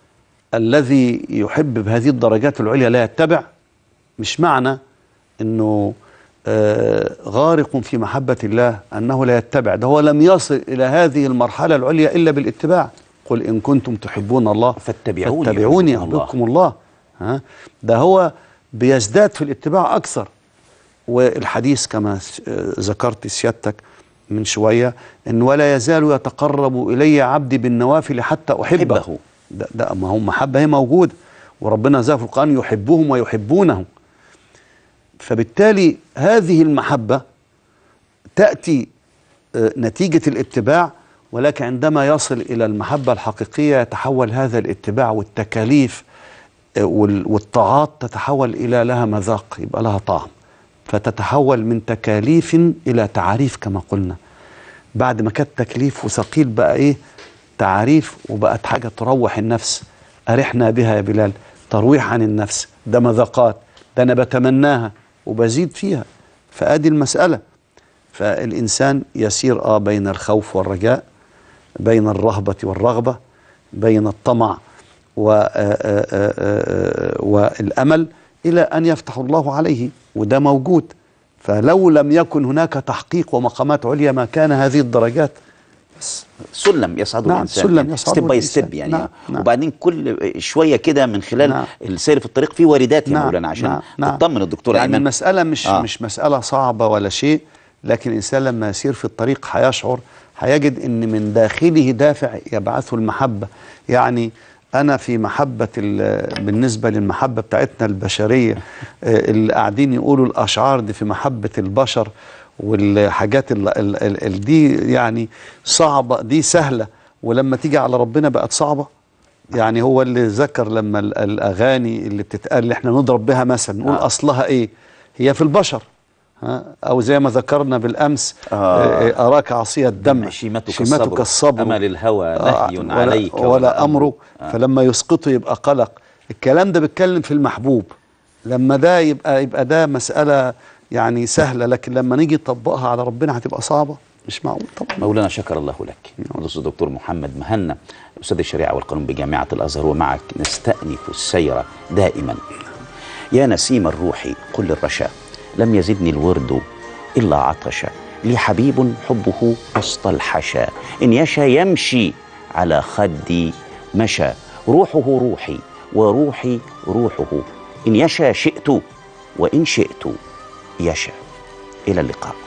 [SPEAKER 2] الذي يحب بهذه الدرجات العليا لا يتبع مش معنى انه آه غارق في محبة الله انه لا يتبع ده هو لم يصل الى هذه المرحلة العليا الا بالاتباع قل ان كنتم تحبون الله
[SPEAKER 1] فاتبعوني
[SPEAKER 2] فاتبعوني
[SPEAKER 1] يحببكم الله.
[SPEAKER 2] يحببكم الله ها ده هو بيزداد في الاتباع اكثر والحديث كما س- آه، ذكرت سيادتك من شوية إن ولا يزال يتقرب إلي عبدي بالنوافل حتى أحبه,
[SPEAKER 1] أحبه.
[SPEAKER 2] ده, ده ما هو محبة هي موجودة وربنا زي في القرآن يحبهم ويحبونه فبالتالي هذه المحبة تأتي آه، نتيجة الاتباع ولكن عندما يصل إلى المحبة الحقيقية يتحول هذا الاتباع والتكاليف آه، وال- والطاعات تتحول إلى لها مذاق يبقى لها طعم فتتحول من تكاليف إلى تعاريف كما قلنا بعد ما كانت تكليف وثقيل بقى إيه تعاريف وبقت حاجة تروح النفس أرحنا بها يا بلال ترويح عن النفس ده مذاقات ده أنا بتمناها وبزيد فيها فأدي المسألة فالإنسان يسير آه بين الخوف والرجاء بين الرهبة والرغبة بين الطمع و- آه، آه، آه، آه، والأمل إلى أن يفتح الله عليه وده موجود فلو لم يكن هناك تحقيق ومقامات عليا ما كان هذه الدرجات بس
[SPEAKER 1] سلم يصعده
[SPEAKER 2] نعم،
[SPEAKER 1] الانسان
[SPEAKER 2] سلم
[SPEAKER 1] يعني
[SPEAKER 2] يصعده
[SPEAKER 1] ستيب باي
[SPEAKER 2] الإنسان.
[SPEAKER 1] ستيب يعني
[SPEAKER 2] نعم، نعم.
[SPEAKER 1] وبعدين كل شويه كده من خلال
[SPEAKER 2] نعم.
[SPEAKER 1] السير في الطريق في واردات يا
[SPEAKER 2] نعم،
[SPEAKER 1] مولانا عشان
[SPEAKER 2] نعم، نعم.
[SPEAKER 1] تطمن الدكتور
[SPEAKER 2] يعني
[SPEAKER 1] ايمن
[SPEAKER 2] المسألة مش
[SPEAKER 1] آه.
[SPEAKER 2] آه. مش مسألة صعبة ولا شيء لكن الإنسان لما يسير في الطريق هيشعر هيجد إن من داخله دافع يبعثه المحبة يعني أنا في محبة ال- بالنسبة للمحبة بتاعتنا البشرية آه، اللي قاعدين يقولوا الأشعار دي في محبة البشر والحاجات ال ال ال ال دي يعني صعبة دي سهلة ولما تيجي على ربنا بقت صعبة يعني هو اللي ذكر لما ال- الاغاني اللي بتتقال اللي احنا نضرب بها مثلا نقول
[SPEAKER 1] آه.
[SPEAKER 2] اصلها ايه هي في البشر ها او زي ما ذكرنا بالامس
[SPEAKER 1] آه.
[SPEAKER 2] آه. اراك عصي الدم
[SPEAKER 1] شيمتك
[SPEAKER 2] شيمتك
[SPEAKER 1] الصبر.
[SPEAKER 2] الصبر
[SPEAKER 1] أمل الهوى
[SPEAKER 2] آه،
[SPEAKER 1] نهي
[SPEAKER 2] ولا
[SPEAKER 1] عليك
[SPEAKER 2] ولا,
[SPEAKER 1] ولا
[SPEAKER 2] امره
[SPEAKER 1] أمره. آه.
[SPEAKER 2] فلما يسقطه يبقى قلق الكلام ده بيتكلم في المحبوب لما ده يبقى يبقى ده مساله يعني سهله لكن لما نيجي نطبقها على ربنا هتبقى صعبه مش معقول طبعا
[SPEAKER 1] مولانا شكر الله لك الأستاذ الدكتور محمد مهنا أستاذ الشريعة والقانون بجامعة الأزهر ومعك نستأنف السير دائما يا نسيم الروح قل الرشا لم يزدني الورد إلا عطشا لي حبيب حبه وسط الحشا إن يشا يمشي على خدي مشى روحه روحي وروحي روحه إن يشا شئت وإن شئت يشا إلى اللقاء